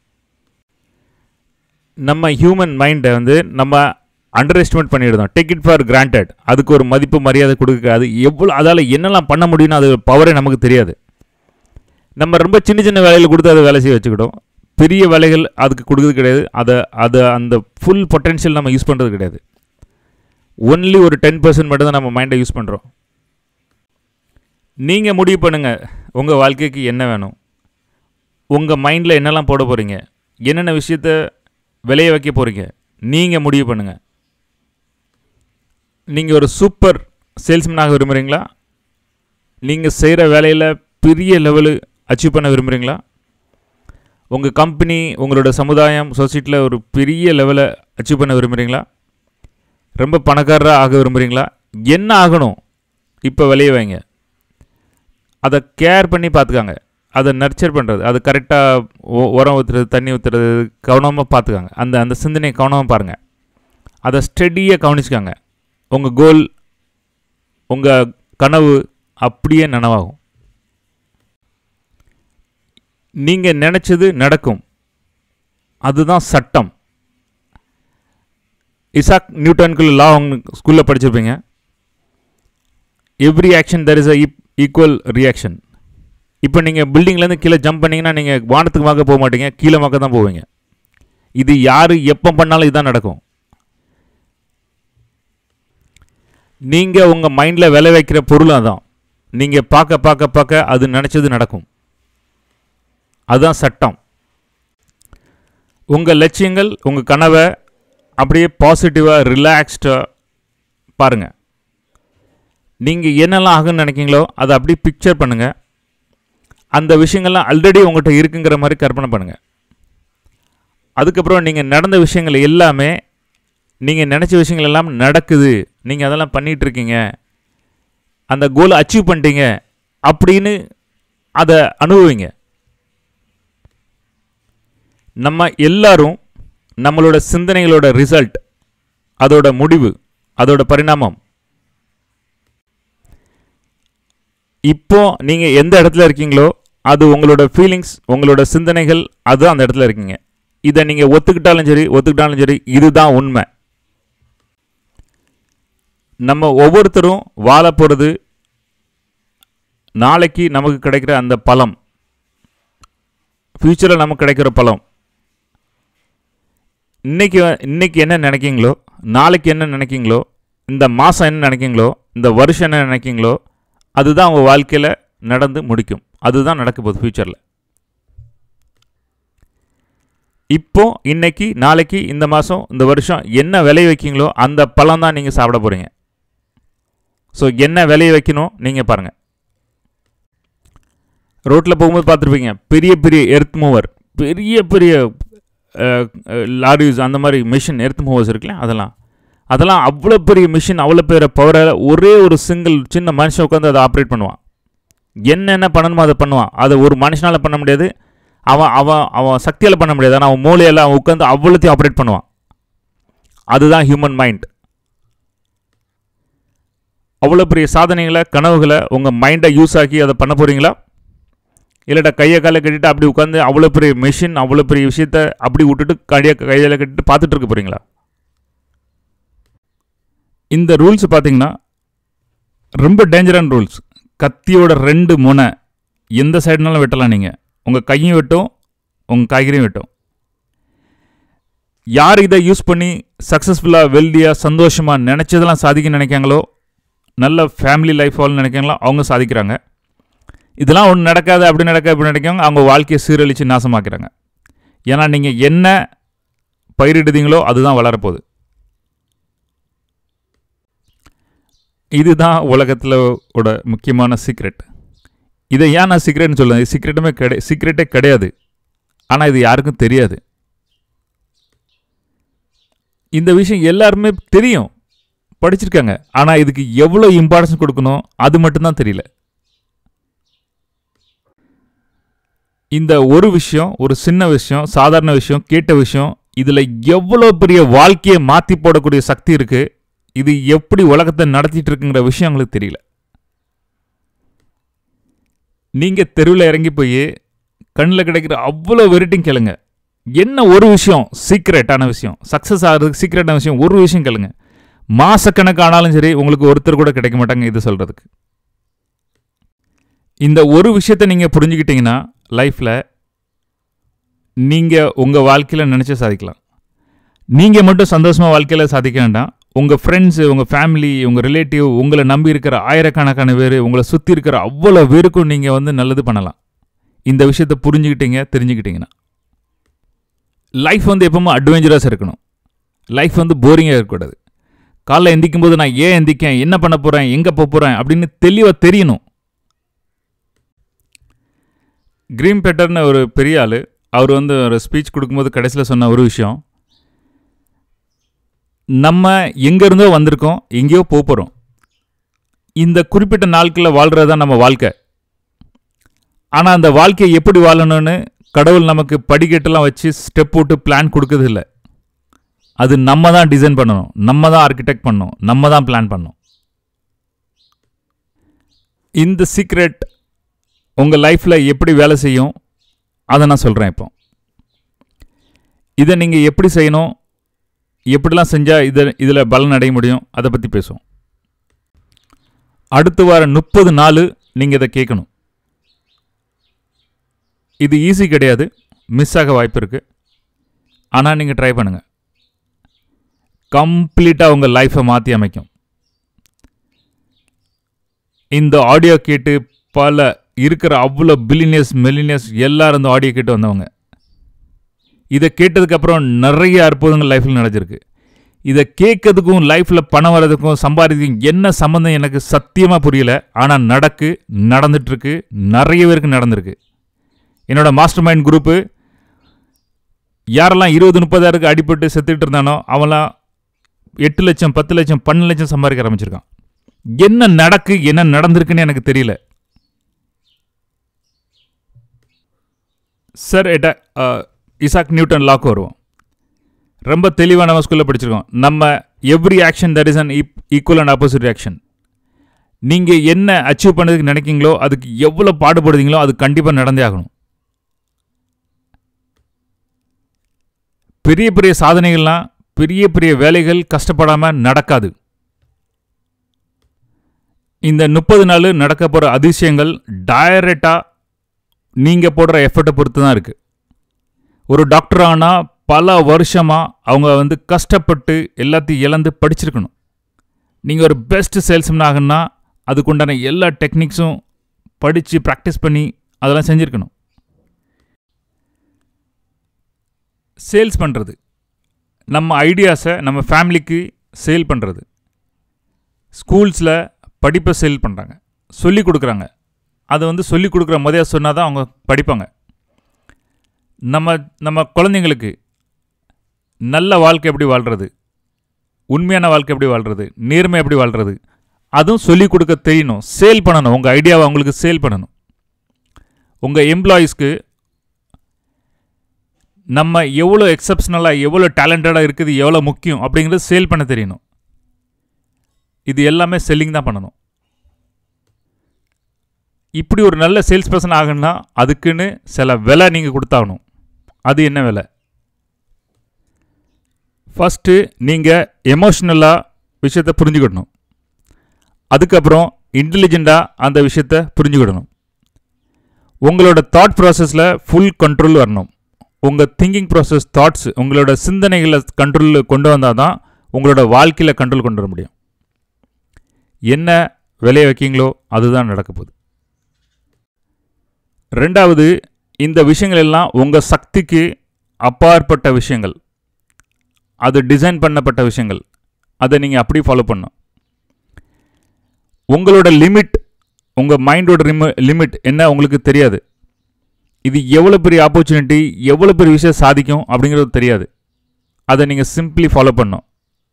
நம்ம ஹியூமன் மைண்டை வந்து நம்ம அண்டர் எஸ்டிமேட் பண்ணிடுறோம் டேக் இட் ஃபார் கிராண்டட் அதுக்கு ஒரு மதிப்பு மரியாதை கொடுக்க அது எவ்வளோ அதால் என்னெல்லாம் பண்ண முடியும்னு அது பவரே நமக்கு தெரியாது நம்ம ரொம்ப சின்ன சின்ன வேலைகள் கொடுத்து அதை வேலை செய்ய வச்சுக்கிட்டோம் பெரிய வேலைகள் அதுக்கு கொடுக்குறது கிடையாது அதை அதை அந்த ஃபுல் பொட்டென்ஷியல் நம்ம யூஸ் பண்ணுறது கிடையாது ஒன்லி ஒரு டென் பர்சன்ட் மட்டும் தான் நம்ம மைண்டை யூஸ் பண்ணுறோம் நீங்கள் முடிவு பண்ணுங்கள் உங்கள் வாழ்க்கைக்கு என்ன வேணும் உங்கள் மைண்டில் என்னெல்லாம் போட போகிறீங்க என்னென்ன விஷயத்த விளைய வைக்க போகிறீங்க நீங்கள் முடிவு பண்ணுங்கள் நீங்கள் ஒரு சூப்பர் சேல்ஸ்மேனாக விரும்புகிறீங்களா நீங்கள் செய்கிற வேலையில் பெரிய லெவலு அச்சீவ் பண்ண விரும்புகிறீங்களா உங்கள் கம்பெனி உங்களோட சமுதாயம் சொசைட்டியில் ஒரு பெரிய லெவலை அச்சீவ் பண்ண விரும்புகிறீங்களா ரொம்ப பணக்காரராக ஆக விரும்புகிறீங்களா என்ன ஆகணும் இப்போ விளைய வைங்க அதை கேர் பண்ணி பார்த்துக்காங்க அதை நர்ச்சர் பண்ணுறது அது கரெக்டாக உரம் ஊற்றுறது தண்ணி ஊற்றுறது கவனமாக பார்த்துக்காங்க அந்த அந்த சிந்தனையை கவனமாக பாருங்கள் அதை ஸ்டெடியாக கவனிச்சுக்காங்க உங்கள் கோல் உங்கள் கனவு அப்படியே நனவாகும் நீங்கள் நினச்சது நடக்கும் அதுதான் சட்டம் இசாக் நியூட்டனுக்கு லா அவங்க ஸ்கூலில் படிச்சிருப்பீங்க every action there is a equal reaction இப்போ நீங்கள் பில்டிங்லேருந்து கீழே ஜம்ப் பண்ணிங்கன்னா நீங்கள் வானத்துக்கு வாக்க போக மாட்டீங்க கீழே வாக்க தான் போவீங்க இது யார் எப்போ பண்ணாலும் இதுதான் நடக்கும் நீங்கள் உங்கள் மைண்டில் விளை வைக்கிற பொருள் அதான் நீங்கள் பார்க்க பார்க்க பார்க்க அது நினச்சது நடக்கும் அதுதான் சட்டம் உங்கள் லட்சியங்கள் உங்கள் கனவை அப்படியே பாசிட்டிவாக ரிலாக்ஸ்டாக பாருங்கள் நீங்கள் என்னெல்லாம் ஆகுன்னு நினைக்கிங்களோ அதை அப்படியே பிக்சர் பண்ணுங்கள் அந்த விஷயங்கள்லாம் ஆல்ரெடி உங்கள்கிட்ட இருக்குங்கிற மாதிரி கற்பனை பண்ணுங்கள் அதுக்கப்புறம் நீங்கள் நடந்த விஷயங்கள் எல்லாமே நீங்கள் நினச்ச விஷயங்கள் எல்லாம் நடக்குது நீங்கள் அதெல்லாம் பண்ணிகிட்டு இருக்கீங்க அந்த கோலை அச்சீவ் பண்ணிட்டீங்க அப்படின்னு அதை அனுபவிங்க நம்ம எல்லாரும் நம்மளோட சிந்தனைகளோட ரிசல்ட் அதோட முடிவு அதோட பரிணாமம் இப்போ நீங்கள் எந்த இடத்துல இருக்கீங்களோ அது உங்களோட ஃபீலிங்ஸ் உங்களோட சிந்தனைகள் அது அந்த இடத்துல இருக்கீங்க இதை நீங்கள் ஒத்துக்கிட்டாலும் சரி ஒத்துக்கிட்டாலும் சரி இதுதான் உண்மை நம்ம ஒவ்வொருத்தரும் வாழ போகிறது நாளைக்கு நமக்கு கிடைக்கிற அந்த பலம் ஃப்யூச்சரில் நமக்கு கிடைக்கிற பலம் இன்னைக்கு இன்னைக்கு என்ன நினைக்கிங்களோ நாளைக்கு என்ன நினைக்கிங்களோ இந்த மாதம் என்ன நினைக்கிங்களோ இந்த வருஷம் என்ன நினைக்கிங்களோ அதுதான் உங்கள் வாழ்க்கையில் நடந்து முடிக்கும் அதுதான் நடக்க போகுது ஃப்யூச்சரில் இப்போ இன்னைக்கு நாளைக்கு இந்த மாதம் இந்த வருஷம் என்ன விளைய வைக்கிங்களோ அந்த பழம் தான் நீங்கள் சாப்பிட போகிறீங்க ஸோ என்ன விளைய வைக்கணும் நீங்கள் பாருங்கள் ரோட்டில் போகும்போது பார்த்துருப்பீங்க பெரிய பெரிய எர்த் மூவர் பெரிய பெரிய லாரிஸ் அந்த மாதிரி மிஷின் எர்த் மூவர்ஸ் இருக்குல்ல அதெல்லாம் அதெல்லாம் அவ்வளோ பெரிய மிஷின் அவ்வளோ பெரிய பவரை ஒரே ஒரு சிங்கிள் சின்ன மனுஷன் உட்காந்து அதை ஆப்ரேட் பண்ணுவான் என்னென்ன பண்ணணுமோ அதை பண்ணுவான் அதை ஒரு மனுஷனால் பண்ண முடியாது அவன் அவன் அவன் சக்தியால் பண்ண முடியாது ஆனால் அவன் மூளையில் அவன் உட்காந்து அவ்வளோத்தையும் ஆப்ரேட் பண்ணுவான் அதுதான் ஹியூமன் மைண்ட் அவ்வளோ பெரிய சாதனைகளை கனவுகளை உங்கள் மைண்டை யூஸ் ஆக்கி அதை பண்ண போகிறீங்களா இல்லைடா கையை காலை கட்டிட்டு அப்படி உட்காந்து அவ்வளோ பெரிய மிஷின் அவ்வளோ பெரிய விஷயத்த அப்படி விட்டுட்டு கையை கையில் கட்டிட்டு பார்த்துட்டு இருக்க போகிறீங்களா இந்த ரூல்ஸ் பார்த்தீங்கன்னா ரொம்ப டேஞ்சரான ரூல்ஸ் கத்தியோட ரெண்டு முனை எந்த சைடுனாலும் வெட்டலாம் நீங்கள் உங்கள் கையும் வெட்டும் உங்கள் காய்கறியும் வெட்டும் யார் இதை யூஸ் பண்ணி சக்ஸஸ்ஃபுல்லாக வெல்தியாக சந்தோஷமாக நினச்சதெல்லாம் சாதிக்க நினைக்காங்களோ நல்ல ஃபேமிலி லைஃப் வாழ நினைக்காங்களோ அவங்க சாதிக்கிறாங்க இதெல்லாம் ஒன்று நடக்காது அப்படி நடக்காது அப்படி நினைக்காங்க அவங்க வாழ்க்கையை சீரழித்து நாசமாக்குறாங்க ஏன்னா நீங்கள் என்ன பயிரிடுதீங்களோ அதுதான் வளரப்போகுது இதுதான் உலகத்தில் ஓட முக்கியமான சீக்ரெட் இதை ஏன் நான் சீக்ரெட்னு சொல்லுவேன் சீக்ரெட்டுமே கிடை சீக்ரெட்டே கிடையாது ஆனால் இது யாருக்கும் தெரியாது இந்த விஷயம் எல்லாருமே தெரியும் படிச்சிருக்காங்க ஆனால் இதுக்கு எவ்வளோ இம்பார்ட்டன்ஸ் கொடுக்கணும் அது மட்டும்தான் தெரியல இந்த ஒரு விஷயம் ஒரு சின்ன விஷயம் சாதாரண விஷயம் கேட்ட விஷயம் இதில் எவ்வளோ பெரிய வாழ்க்கையை மாற்றி போடக்கூடிய சக்தி இருக்குது இது எப்படி உலகத்தை நடத்திட்டு இருக்குங்கிற விஷயம் உங்களுக்கு தெரியல நீங்கள் தெருவில் இறங்கி போய் கண்ணில் கிடைக்கிற அவ்வளோ வெரைட்டியும் கேளுங்க என்ன ஒரு விஷயம் சீக்ரெட்டான விஷயம் சக்ஸஸ் ஆகிறதுக்கு சீக்ரெட்டான விஷயம் ஒரு விஷயம் கேளுங்க மாசக்கணக்கானாலும் சரி உங்களுக்கு ஒருத்தர் கூட கிடைக்க மாட்டாங்க இது சொல்கிறதுக்கு இந்த ஒரு விஷயத்தை நீங்கள் புரிஞ்சுக்கிட்டீங்கன்னா லைஃப்பில் நீங்கள் உங்கள் வாழ்க்கையில் நினச்சி சாதிக்கலாம் நீங்கள் மட்டும் சந்தோஷமாக வாழ்க்கையில் சாதிக்க வேண்டாம் உங்கள் ஃப்ரெண்ட்ஸு உங்கள் ஃபேமிலி உங்கள் ரிலேட்டிவ் உங்களை நம்பி இருக்கிற ஆயிரக்கணக்கான பேர் உங்களை சுற்றி இருக்கிற அவ்வளோ பேருக்கும் நீங்கள் வந்து நல்லது பண்ணலாம் இந்த விஷயத்தை புரிஞ்சுக்கிட்டீங்க தெரிஞ்சுக்கிட்டீங்கன்னா லைஃப் வந்து எப்பவுமே அட்வென்ச்சரஸ் இருக்கணும் லைஃப் வந்து போரிங்காக இருக்கக்கூடாது காலைல எந்திக்கும் போது நான் ஏன் எந்திக்கேன் என்ன பண்ண போகிறேன் எங்கே போக போகிறேன் அப்படின்னு தெளிவாக தெரியணும் கிரீம் பெட்டர்னு ஒரு பெரிய ஆள் அவர் வந்து ஒரு ஸ்பீச் கொடுக்கும்போது கடைசியில் சொன்ன ஒரு விஷயம் நம்ம எங்கேருந்தோ வந்திருக்கோம் எங்கேயோ போக போகிறோம் இந்த குறிப்பிட்ட நாட்களில் வாழ்கிறது தான் நம்ம வாழ்க்கை ஆனால் அந்த வாழ்க்கையை எப்படி வாழணும்னு கடவுள் நமக்கு படிக்கட்டெல்லாம் வச்சு ஸ்டெப் போட்டு பிளான் கொடுக்கறது இல்லை அது நம்ம தான் டிசைன் பண்ணணும் நம்ம தான் ஆர்கிடெக்ட் பண்ணணும் நம்ம தான் பிளான் பண்ணணும் இந்த சீக்ரெட் உங்கள் லைஃப்பில் எப்படி வேலை செய்யும் அதை நான் சொல்கிறேன் இப்போ இதை நீங்கள் எப்படி செய்யணும் எப்படிலாம் செஞ்சால் இதை இதில் பலன் அடைய முடியும் அதை பற்றி பேசுவோம் அடுத்த வாரம் முப்பது நாள் நீங்கள் இதை கேட்கணும் இது ஈஸி கிடையாது மிஸ் ஆக வாய்ப்பு இருக்குது ஆனால் நீங்கள் ட்ரை பண்ணுங்கள் கம்ப்ளீட்டாக உங்கள் லைஃப்பை மாற்றி அமைக்கும் இந்த ஆடியோ கேட்டு பல இருக்கிற அவ்வளோ பில்லினியர்ஸ் மெல்லினியர்ஸ் எல்லாரும் இந்த ஆடியோ கேட்டு வந்தவங்க இதை கேட்டதுக்கப்புறம் நிறைய அற்புதங்கள் லைஃப்பில் நடந்திருக்கு இதை கேட்கறதுக்கும் லைஃப்பில் பணம் வர்றதுக்கும் சம்பாதிக்கும் என்ன சம்மந்தம் எனக்கு சத்தியமாக புரியல ஆனால் நடக்கு நடந்துட்டுருக்கு நிறைய பேருக்கு நடந்திருக்கு என்னோட மாஸ்டர் மைண்ட் குரூப்பு யாரெல்லாம் இருபது முப்பதாயிரத்துக்கு அடிபட்டு செத்துக்கிட்டு இருந்தானோ அவன்லாம் எட்டு லட்சம் பத்து லட்சம் பன்னெண்டு லட்சம் சம்பாதிக்க ஆரம்பிச்சிருக்கான் என்ன நடக்கு என்ன நடந்திருக்குன்னு எனக்கு தெரியல சார் எட்ட இசாக் நியூட்டன் லாக்கு வருவோம் ரொம்ப தெளிவாக நம்ம ஸ்கூலில் படிச்சிருக்கோம் நம்ம every action that is an equal and opposite action நீங்கள் என்ன அச்சீவ் பண்ணதுக்கு நினைக்கிங்களோ அதுக்கு எவ்வளோ பாடுபடுறீங்களோ அது கண்டிப்பாக நடந்தே ஆகணும் பெரிய பெரிய சாதனைகள்லாம் பெரிய பெரிய வேலைகள் கஷ்டப்படாமல் நடக்காது இந்த முப்பது நாள் நடக்க போகிற அதிசயங்கள் டைரக்டாக நீங்கள் போடுற எஃபர்ட்டை பொறுத்து தான் இருக்குது ஒரு டாக்டர் ஆனால் பல வருஷமாக அவங்க வந்து கஷ்டப்பட்டு எல்லாத்தையும் இழந்து படிச்சிருக்கணும் நீங்கள் ஒரு பெஸ்ட் சேல்ஸ்மேன் ஆகணும்னா அதுக்குண்டான எல்லா டெக்னிக்ஸும் படித்து ப்ராக்டிஸ் பண்ணி அதெல்லாம் செஞ்சுருக்கணும் சேல்ஸ் பண்ணுறது நம்ம ஐடியாஸை நம்ம ஃபேமிலிக்கு சேல் பண்ணுறது ஸ்கூல்ஸில் படிப்பை சேல் பண்ணுறாங்க சொல்லி கொடுக்குறாங்க அதை வந்து சொல்லி கொடுக்குற முதைய சொன்னால் தான் அவங்க படிப்பாங்க நம்ம நம்ம குழந்தைங்களுக்கு நல்ல வாழ்க்கை எப்படி வாழ்கிறது உண்மையான வாழ்க்கை எப்படி வாழ்கிறது நேர்மை எப்படி வாழ்கிறது அதுவும் சொல்லிக் கொடுக்க தெரியணும் சேல் பண்ணணும் உங்கள் ஐடியாவை அவங்களுக்கு சேல் பண்ணணும் உங்கள் எம்ப்ளாயீஸ்க்கு நம்ம எவ்வளோ எக்ஸப்ஷனலாக எவ்வளோ டேலண்டடாக இருக்குது எவ்வளோ முக்கியம் அப்படிங்கிறது சேல் பண்ண தெரியணும் இது எல்லாமே செல்லிங் தான் பண்ணணும் இப்படி ஒரு நல்ல சேல்ஸ் பர்சன் ஆகணும்னா அதுக்குன்னு சில விலை நீங்கள் கொடுத்தாகணும் அது என்ன விலை ஃபஸ்ட்டு நீங்கள் எமோஷ்னலாக விஷயத்தை புரிஞ்சுக்கிடணும் அதுக்கப்புறம் இன்டெலிஜெண்ட்டாக அந்த விஷயத்தை புரிஞ்சுக்கிடணும் உங்களோட தாட் ப்ராசஸில் ஃபுல் கண்ட்ரோல் வரணும் உங்கள் திங்கிங் ப்ராசஸ் தாட்ஸ் உங்களோட சிந்தனைகளை கண்ட்ரோலில் கொண்டு வந்தால் தான் உங்களோட வாழ்க்கையில் கண்ட்ரோல் கொண்டு வர முடியும் என்ன விளைய வைக்கீங்களோ அதுதான் நடக்க போகுது ரெண்டாவது இந்த விஷயங்கள் எல்லாம் உங்கள் சக்திக்கு அப்பாற்பட்ட விஷயங்கள் அது டிசைன் பண்ணப்பட்ட விஷயங்கள் அதை நீங்கள் அப்படி ஃபாலோ பண்ணணும் உங்களோட லிமிட் உங்கள் மைண்டோட ரிம லிமிட் என்ன உங்களுக்கு தெரியாது இது எவ்வளோ பெரிய ஆப்பர்ச்சுனிட்டி எவ்வளோ பெரிய விஷயம் சாதிக்கும் அப்படிங்கிறது தெரியாது அதை நீங்கள் சிம்பிளி ஃபாலோ பண்ணணும்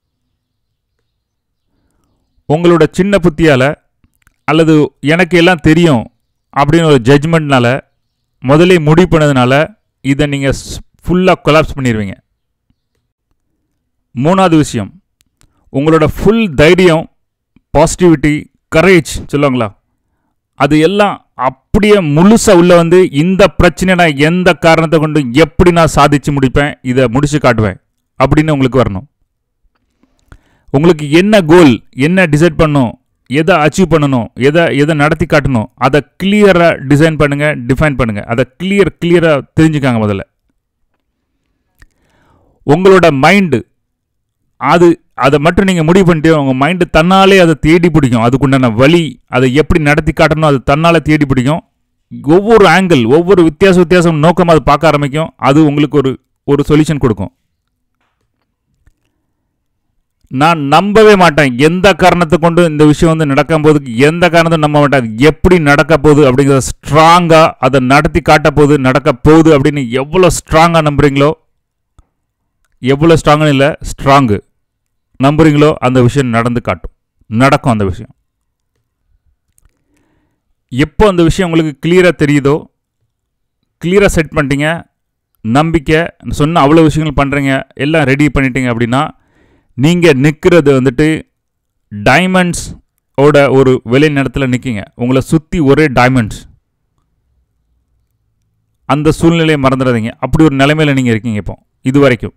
உங்களோட சின்ன புத்தியால் அல்லது எனக்கு எல்லாம் தெரியும் அப்படின்னு ஒரு ஜட்ஜ்மெண்ட்னால முதலே முடிவு பண்ணதுனால இதை நீங்கள் ஃபுல்லாக கொலாப்ஸ் பண்ணிடுவீங்க மூணாவது விஷயம் உங்களோட ஃபுல் தைரியம் பாசிட்டிவிட்டி கரேஜ் சொல்லுவாங்களா அது எல்லாம் அப்படியே முழுசாக உள்ள வந்து இந்த பிரச்சனையை நான் எந்த காரணத்தை கொண்டு எப்படி நான் சாதிச்சு முடிப்பேன் இதை முடிச்சு காட்டுவேன் அப்படின்னு உங்களுக்கு வரணும் உங்களுக்கு என்ன கோல் என்ன டிசைட் பண்ணணும் எதை அச்சீவ் பண்ணணும் எதை எதை நடத்தி காட்டணும் அதை கிளியராக டிசைன் பண்ணுங்கள் டிஃபைன் பண்ணுங்கள் அதை கிளியர் கிளியராக தெரிஞ்சுக்காங்க முதல்ல உங்களோட மைண்டு அது அதை மட்டும் நீங்கள் முடிவு பண்ணிட்டு உங்கள் மைண்டு தன்னாலே அதை தேடி பிடிக்கும் அதுக்குண்டான வழி அதை எப்படி நடத்தி காட்டணும் அது தன்னால் தேடி பிடிக்கும் ஒவ்வொரு ஆங்கிள் ஒவ்வொரு வித்தியாச வித்தியாசம் நோக்கம் அது பார்க்க ஆரம்பிக்கும் அது உங்களுக்கு ஒரு ஒரு சொல்யூஷன் கொடுக்கும் நான் நம்பவே மாட்டேன் எந்த காரணத்தை கொண்டு இந்த விஷயம் வந்து நடக்கும் போது எந்த காரணத்தை நம்ப மாட்டேன் அது எப்படி நடக்க போகுது அப்படிங்கிறத ஸ்ட்ராங்காக அதை நடத்தி காட்ட போகுது நடக்க போகுது அப்படின்னு எவ்வளோ ஸ்ட்ராங்காக நம்புறீங்களோ எவ்வளோ ஸ்ட்ராங்குன்னு இல்லை ஸ்ட்ராங்கு நம்புறீங்களோ அந்த விஷயம் நடந்து காட்டும் நடக்கும் அந்த விஷயம் எப்போ அந்த விஷயம் உங்களுக்கு கிளியராக தெரியுதோ கிளியராக செட் பண்ணிட்டீங்க நம்பிக்கை சொன்ன அவ்வளோ விஷயங்கள் பண்ணுறீங்க எல்லாம் ரெடி பண்ணிட்டீங்க அப்படின்னா நீங்கள் நிற்கிறது வந்துட்டு டைமண்ட்ஸ் ஓட ஒரு விலை நேரத்தில் நிற்கிங்க உங்களை சுற்றி ஒரே டைமண்ட்ஸ் அந்த சூழ்நிலையை மறந்துடாதீங்க அப்படி ஒரு நிலைமையில் நீங்கள் இருக்கீங்க இப்போ இது வரைக்கும்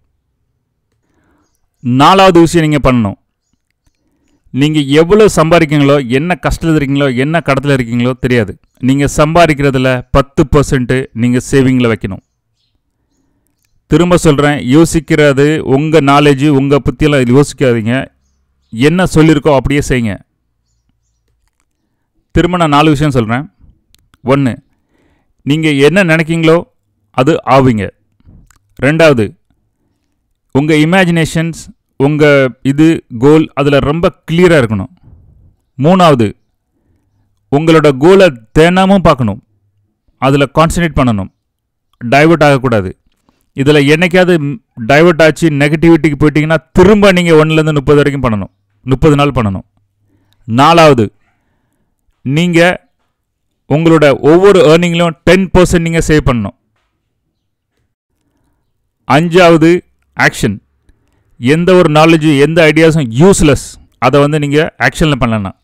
நாலாவது விஷயம் நீங்கள் பண்ணணும் நீங்கள் எவ்வளோ சம்பாதிக்கீங்களோ என்ன கஷ்டத்தில் இருக்கீங்களோ என்ன கடத்தில் இருக்கீங்களோ தெரியாது நீங்கள் சம்பாதிக்கிறதுல பத்து பர்சன்ட்டு நீங்கள் சேவிங்கில் வைக்கணும் திரும்ப சொல்கிறேன் யோசிக்கிறது உங்கள் நாலேஜு உங்கள் புத்தியெல்லாம் இதில் யோசிக்காதீங்க என்ன சொல்லியிருக்கோ அப்படியே செய்யுங்க திரும்ப நான் நாலு விஷயம் சொல்கிறேன் ஒன்று நீங்கள் என்ன நினைக்கீங்களோ அது ஆவீங்க ரெண்டாவது உங்கள் இமேஜினேஷன்ஸ் உங்கள் இது கோல் அதில் ரொம்ப கிளியராக இருக்கணும் மூணாவது உங்களோட கோலை தினமும் பார்க்கணும் அதில் கான்சன்ட்ரேட் பண்ணணும் டைவர்ட் ஆகக்கூடாது இதில் என்னைக்காவது டைவர்ட் ஆச்சு நெகட்டிவிட்டிக்கு போயிட்டீங்கன்னா திரும்ப நீங்கள் ஒன்றுலேருந்து முப்பது வரைக்கும் பண்ணணும் முப்பது நாள் பண்ணணும் நாலாவது நீங்கள் உங்களோட ஒவ்வொரு ஏர்னிங்லையும் டென் பர்சன்ட் நீங்கள் சேவ் பண்ணணும் அஞ்சாவது ஆக்ஷன் எந்த ஒரு நாலேஜும் எந்த ஐடியாஸும் யூஸ்லெஸ் அதை வந்து நீங்கள் ஆக்ஷனில் பண்ணலாம்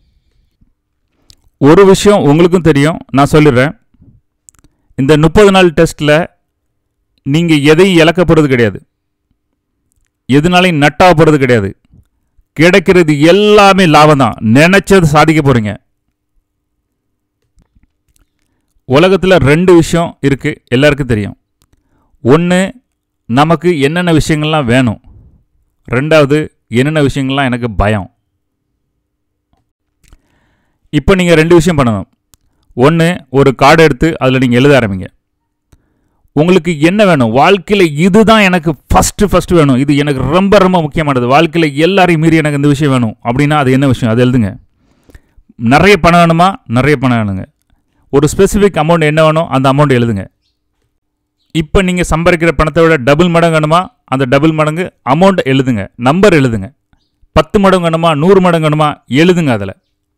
ஒரு விஷயம் உங்களுக்கும் தெரியும் நான் சொல்லிடுறேன் இந்த முப்பது நாள் டெஸ்ட்டில் நீங்கள் எதையும் இழக்க போகிறது கிடையாது எதுனாலையும் நட்டாக போகிறது கிடையாது கிடைக்கிறது எல்லாமே லாபம் தான் நினச்சது சாதிக்க போகிறீங்க உலகத்தில் ரெண்டு விஷயம் இருக்குது எல்லாருக்கும் தெரியும் ஒன்று நமக்கு என்னென்ன விஷயங்கள்லாம் வேணும் ரெண்டாவது என்னென்ன விஷயங்கள்லாம் எனக்கு பயம் இப்போ நீங்கள் ரெண்டு விஷயம் பண்ணணும் ஒன்று ஒரு கார்டு எடுத்து அதில் நீங்கள் எழுத ஆரம்பிங்க உங்களுக்கு என்ன வேணும் வாழ்க்கையில் இதுதான் எனக்கு ஃபஸ்ட்டு ஃபஸ்ட்டு வேணும் இது எனக்கு ரொம்ப ரொம்ப முக்கியமானது வாழ்க்கையில் எல்லாரையும் மீறி எனக்கு இந்த விஷயம் வேணும் அப்படின்னா அது என்ன விஷயம் அது எழுதுங்க நிறைய பணம் வேணுமா நிறைய பணம் வேணுங்க ஒரு ஸ்பெசிஃபிக் அமௌண்ட் என்ன வேணும் அந்த அமௌண்ட் எழுதுங்க இப்போ நீங்கள் சம்பாதிக்கிற பணத்தை விட டபுள் மடங்கு வேணுமா அந்த டபுள் மடங்கு அமௌண்ட் எழுதுங்க நம்பர் எழுதுங்க பத்து மடங்கு வேணுமா நூறு மடங்கு வேணுமா எழுதுங்க அதில்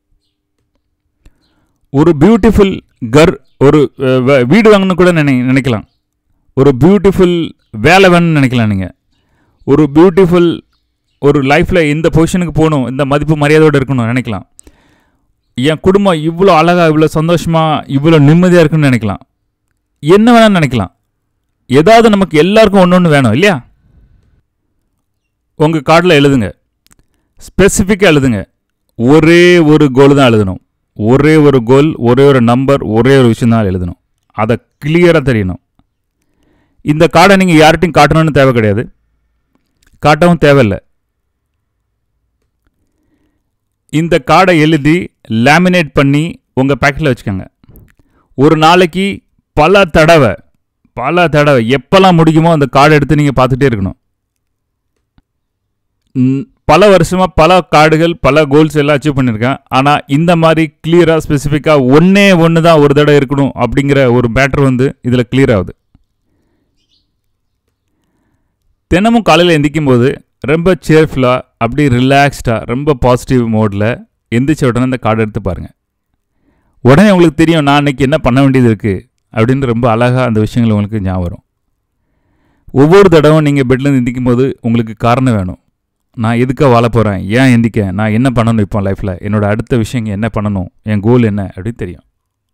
ஒரு பியூட்டிஃபுல் கர் ஒரு அஹ், வ- வீடு வாங்கணும் கூட நினை நினைக்கலாம் ஒரு பியூட்டிஃபுல் வேலை வேணும்னு நினைக்கலாம் நீங்கள் ஒரு பியூட்டிஃபுல் ஒரு லைஃப்பில் இந்த பொசிஷனுக்கு போகணும் இந்த மதிப்பு மரியாதையோடு இருக்கணும் நினைக்கலாம் என் குடும்பம் இவ்வளோ அழகாக இவ்வளோ சந்தோஷமாக இவ்வளோ நிம்மதியாக இருக்குன்னு நினைக்கலாம் என்ன வேணாலும் நினைக்கலாம் ஏதாவது நமக்கு எல்லாருக்கும் ஒன்று ஒன்று வேணும் இல்லையா உங்கள் கார்டில் எழுதுங்க ஸ்பெசிஃபிக்காக எழுதுங்க ஒரே ஒரு கோல் தான் எழுதணும் ஒரே ஒரு கோல் ஒரே ஒரு நம்பர் ஒரே ஒரு விஷயம் தான் எழுதணும் அதை கிளியராக தெரியணும் இந்த கார்டை நீங்கள் யார்கிட்டையும் காட்டணும்னு தேவை கிடையாது காட்டவும் தேவையில்லை இந்த கார்டை எழுதி லேமினேட் பண்ணி உங்கள் பேக்கெட்டில் வச்சுக்கோங்க ஒரு நாளைக்கு பல தடவை பல தடவை எப்போல்லாம் முடிக்குமோ அந்த கார்டை எடுத்து நீங்கள் பார்த்துட்டே இருக்கணும் ம், பல வருஷமாக பல கார்டுகள் பல கோல்ஸ் எல்லாம் அச்சீவ் பண்ணியிருக்கேன் ஆனால் இந்த மாதிரி கிளியராக ஸ்பெசிஃபிக்காக ஒன்றே ஒன்று தான் ஒரு தடவை இருக்கணும் அப்படிங்கிற ஒரு மேட்ரு வந்து இதில் clear ஆகுது தினமும் காலையில் எந்திக்கும் போது ரொம்ப சேர்ஃபுல்லாக அப்படி ரிலாக்ஸ்டாக ரொம்ப பாசிட்டிவ் மோடில் எந்திரிச்ச உடனே இந்த கார்டு எடுத்து பாருங்கள் உடனே உங்களுக்கு தெரியும் நான் இன்னைக்கு என்ன பண்ண வேண்டியது இருக்குது அப்படின்னு ரொம்ப அழகாக அந்த விஷயங்கள் உங்களுக்கு ஞாபகம் வரும் ஒவ்வொரு தடவும் நீங்கள் பெட்லேருந்து எந்திக்கும் போது உங்களுக்கு காரணம் வேணும் நான் எதுக்காக வாழ போகிறேன் ஏன் எந்திக்க நான் என்ன பண்ணணும் இப்போ லைஃப்பில் என்னோட அடுத்த விஷயங்க என்ன பண்ணணும் என் கோல் என்ன அப்படின்னு தெரியும்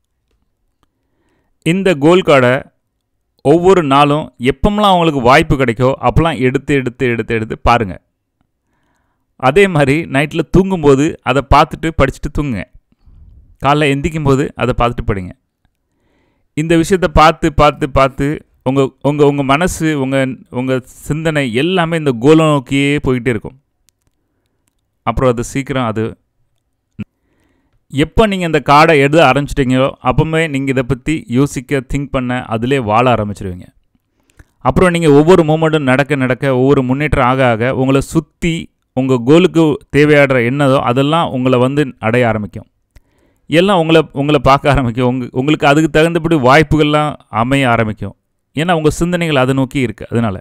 இந்த கோல் கார்டை ஒவ்வொரு நாளும் எப்பமெல்லாம் உங்களுக்கு வாய்ப்பு கிடைக்கோ அப்போல்லாம் எடுத்து எடுத்து எடுத்து எடுத்து பாருங்கள் அதே மாதிரி நைட்டில் தூங்கும்போது அதை பார்த்துட்டு படிச்சுட்டு தூங்குங்க காலைல எந்திக்கும் போது அதை பார்த்துட்டு படிங்க இந்த விஷயத்தை பார்த்து பார்த்து பார்த்து உங்கள் உங்கள் உங்கள் மனசு உங்கள் உங்கள் சிந்தனை எல்லாமே இந்த கோலை நோக்கியே போய்கிட்டே இருக்கும் அப்புறம் அது சீக்கிரம் அது எப்போ நீங்கள் இந்த கார்டை எழுத ஆரம்பிச்சிட்டிங்களோ அப்போவே நீங்கள் இதை பற்றி யோசிக்க திங்க் பண்ண அதிலே வாழ ஆரம்பிச்சிருவீங்க அப்புறம் நீங்கள் ஒவ்வொரு மூமெண்ட்டும் நடக்க நடக்க ஒவ்வொரு முன்னேற்றம் ஆக ஆக உங்களை சுற்றி உங்கள் கோலுக்கு தேவையாடுற என்னதோ அதெல்லாம் உங்களை வந்து அடைய ஆரம்பிக்கும் எல்லாம் உங்களை உங்களை பார்க்க ஆரம்பிக்கும் உங்க உங்களுக்கு அதுக்கு தகுந்தபடி வாய்ப்புகள்லாம் அமைய ஆரம்பிக்கும் ஏன்னா உங்கள் சிந்தனைகள் அதை நோக்கி இருக்குது அதனால்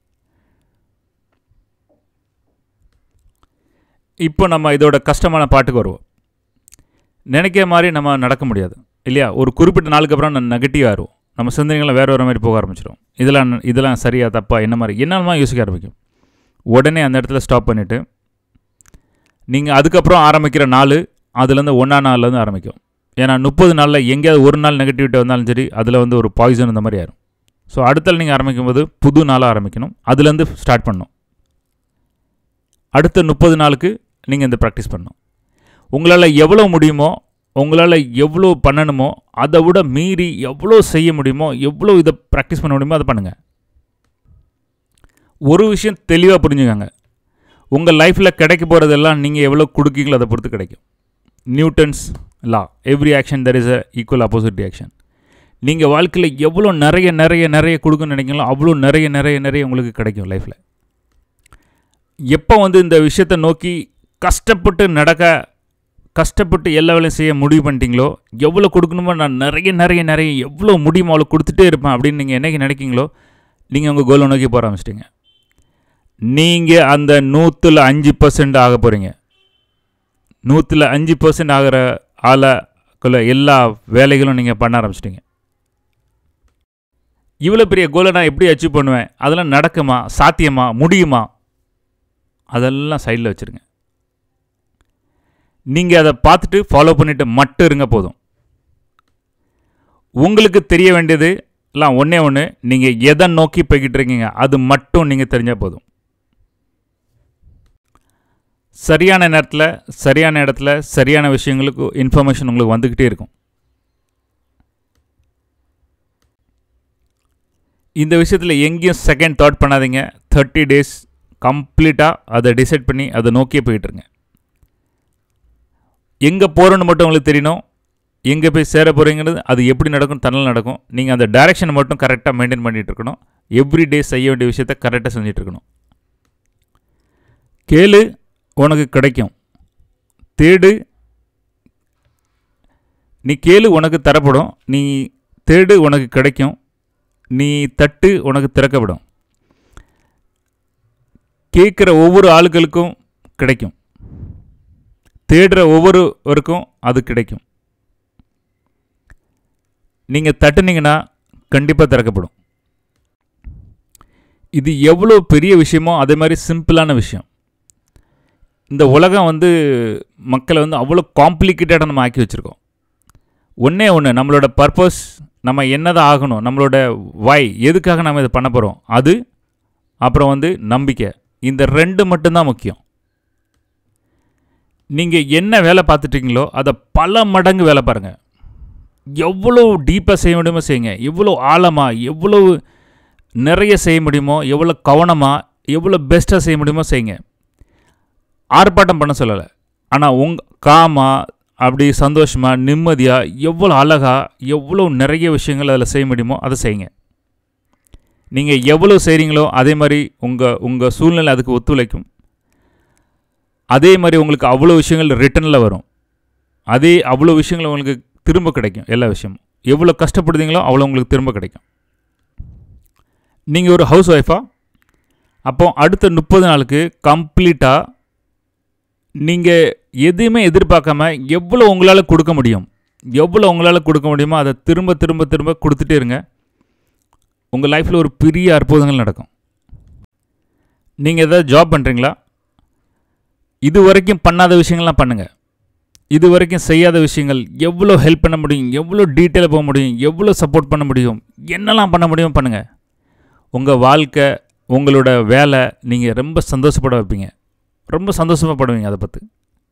இப்போ நம்ம இதோட கஷ்டமான பாட்டுக்கு வருவோம் நினைக்கிற மாதிரி நம்ம நடக்க முடியாது இல்லையா ஒரு குறிப்பிட்ட நாளுக்கு அப்புறம் நம்ம நெகட்டிவ் ஆயிரும் நம்ம சிந்தனைகள்லாம் வேறு வேறு மாதிரி போக ஆரம்பிச்சிடும் இதெல்லாம் இதெல்லாம் சரியா தப்பா என்ன மாதிரி என்னமா யோசிக்க ஆரம்பிக்கும் உடனே அந்த இடத்துல ஸ்டாப் பண்ணிவிட்டு நீங்கள் அதுக்கப்புறம் ஆரம்பிக்கிற நாள் அதுலேருந்து ஒன்றா நாள்லேருந்து ஆரம்பிக்கும் ஏன்னா முப்பது நாளில் எங்கேயாவது ஒரு நாள் நெகட்டிவிட்டி வந்தாலும் சரி அதில் வந்து ஒரு பாய்சன் இந்த மாதிரி ஆயிரும் ஸோ அடுத்த நீங்கள் ஆரம்பிக்கும் போது புது நாளாக ஆரம்பிக்கணும் அதுலேருந்து ஸ்டார்ட் பண்ணணும் அடுத்த முப்பது நாளுக்கு நீங்கள் இந்த ப்ராக்டிஸ் பண்ணணும் உங்களால் எவ்வளோ முடியுமோ உங்களால் எவ்வளோ பண்ணணுமோ அதை விட மீறி எவ்வளோ செய்ய முடியுமோ எவ்வளோ இதை ப்ராக்டிஸ் பண்ண முடியுமோ அதை பண்ணுங்கள் ஒரு விஷயம் தெளிவாக புரிஞ்சுக்கோங்க உங்கள் லைஃப்பில் கிடைக்க போகிறதெல்லாம் நீங்கள் எவ்வளோ கொடுக்கீங்களோ அதை பொறுத்து கிடைக்கும் Newton's law every action there is a equal opposite reaction நீங்கள் வாழ்க்கையில் எவ்வளோ நிறைய நிறைய நிறைய கொடுக்கணும்னு நினைக்கிறீங்களோ அவ்வளோ நிறைய நிறைய நிறைய உங்களுக்கு கிடைக்கும் லைஃப்பில் எப்போ வந்து இந்த விஷயத்தை நோக்கி கஷ்டப்பட்டு நடக்க கஷ்டப்பட்டு எல்லா வேலையும் செய்ய முடிவு பண்ணிட்டீங்களோ எவ்வளோ கொடுக்கணுமோ நான் நிறைய நிறைய நிறைய எவ்வளோ முடியுமோ அவ்வளோ கொடுத்துட்டே இருப்பேன் அப்படின்னு நீங்கள் என்னைக்கு நினைக்கிங்களோ நீங்கள் உங்கள் கோலை நோக்கி போக ஆரம்பிச்சிட்டிங்க நீங்கள் அந்த நூற்றில் அஞ்சு பர்சன்ட் ஆக போகிறீங்க நூற்றில் அஞ்சு பர்சன்ட் ஆகிற ஆளுக்குள்ள எல்லா வேலைகளும் நீங்கள் பண்ண ஆரம்பிச்சிட்டிங்க இவ்வளோ பெரிய கோலை நான் எப்படி அச்சீவ் பண்ணுவேன் அதெல்லாம் நடக்குமா சாத்தியமா முடியுமா அதெல்லாம் சைடில் வச்சுருங்க நீங்கள் அதை பார்த்துட்டு ஃபாலோ பண்ணிவிட்டு மட்டும் இருங்க போதும் உங்களுக்கு தெரிய வேண்டியது எல்லாம் ஒன்றே ஒன்று நீங்கள் எதை நோக்கி போய்கிட்டு இருக்கீங்க அது மட்டும் நீங்கள் தெரிஞ்சால் போதும் சரியான நேரத்தில் சரியான இடத்துல சரியான விஷயங்களுக்கு இன்ஃபர்மேஷன் உங்களுக்கு வந்துக்கிட்டே இருக்கும் இந்த விஷயத்தில் எங்கேயும் செகண்ட் தாட் பண்ணாதீங்க தேர்ட்டி டேஸ் கம்ப்ளீட்டாக அதை டிசைட் பண்ணி அதை நோக்கியே போயிட்டுருங்க எங்கே போகிறோன்னு மட்டும் உங்களுக்கு தெரியணும் எங்கே போய் சேர போகிறீங்கிறது அது எப்படி நடக்கும் தன்னால் நடக்கும் நீங்கள் அந்த டைரெக்ஷனை மட்டும் கரெக்டாக மெயின்டைன் பண்ணிகிட்டு இருக்கணும் எவ்ரி டே செய்ய வேண்டிய விஷயத்த கரெக்டாக செஞ்சுட்டு இருக்கணும் கேளு உனக்கு கிடைக்கும் தேடு நீ கேளு உனக்கு தரப்படும் நீ தேடு உனக்கு கிடைக்கும் நீ தட்டு உனக்கு திறக்கப்படும் கேட்குற ஒவ்வொரு ஆளுகளுக்கும் கிடைக்கும் தேடுற ஒவ்வொருவருக்கும் அது கிடைக்கும் நீங்கள் தட்டுனீங்கன்னா கண்டிப்பாக திறக்கப்படும் இது எவ்வளோ பெரிய விஷயமோ அதே மாதிரி சிம்பிளான விஷயம் இந்த உலகம் வந்து மக்களை வந்து அவ்வளோ காம்ப்ளிகேட்டடாக நம்ம ஆக்கி வச்சுருக்கோம் ஒன்றே ஒன்று நம்மளோட பர்பஸ் நம்ம என்னதான் ஆகணும் நம்மளோட வாய் எதுக்காக நம்ம இதை பண்ண போகிறோம் அது அப்புறம் வந்து நம்பிக்கை இந்த ரெண்டு மட்டும்தான் முக்கியம் நீங்கள் என்ன வேலை பார்த்துட்டீங்களோ அதை பல மடங்கு வேலை பாருங்கள் எவ்வளோ டீப்பாக செய்ய முடியுமோ செய்யுங்க எவ்வளோ ஆழமாக எவ்வளோ நிறைய செய்ய முடியுமோ எவ்வளோ கவனமாக எவ்வளோ பெஸ்ட்டாக செய்ய முடியுமோ செய்யுங்க ஆர்ப்பாட்டம் பண்ண சொல்லலை ஆனால் உங் காமா அப்படி சந்தோஷமாக நிம்மதியாக எவ்வளோ அழகாக எவ்வளோ நிறைய விஷயங்கள் அதில் செய்ய முடியுமோ அதை செய்யுங்க நீங்கள் எவ்வளோ செய்கிறீங்களோ அதே மாதிரி உங்கள் உங்கள் சூழ்நிலை அதுக்கு ஒத்துழைக்கும் அதே மாதிரி உங்களுக்கு அவ்வளோ விஷயங்கள் ரிட்டனில் வரும் அதே அவ்வளோ விஷயங்கள் உங்களுக்கு திரும்ப கிடைக்கும் எல்லா விஷயமும் எவ்வளோ கஷ்டப்படுதீங்களோ அவ்வளோ உங்களுக்கு திரும்ப கிடைக்கும் நீங்கள் ஒரு ஹவுஸ் ஒய்ஃபா அப்போ அடுத்த முப்பது நாளுக்கு கம்ப்ளீட்டாக நீங்கள் எதுவுமே எதிர்பார்க்காம எவ்வளோ உங்களால் கொடுக்க முடியும் எவ்வளோ உங்களால் கொடுக்க முடியுமோ அதை திரும்ப திரும்ப திரும்ப கொடுத்துட்டே இருங்க உங்கள் லைஃப்பில் ஒரு பெரிய அற்புதங்கள் நடக்கும் நீங்கள் எதாவது ஜாப் பண்ணுறீங்களா இது வரைக்கும் பண்ணாத விஷயங்கள்லாம் பண்ணுங்கள் இது வரைக்கும் செய்யாத விஷயங்கள் எவ்வளோ ஹெல்ப் பண்ண முடியும் எவ்வளோ டீட்டெயிலாக போக முடியும் எவ்வளோ சப்போர்ட் பண்ண முடியும் என்னெல்லாம் பண்ண முடியும் பண்ணுங்கள் உங்கள் வாழ்க்கை உங்களோட வேலை நீங்கள் ரொம்ப சந்தோஷப்பட வைப்பீங்க ரொம்ப சந்தோஷமாகப்படுவீங்க அதை பற்றி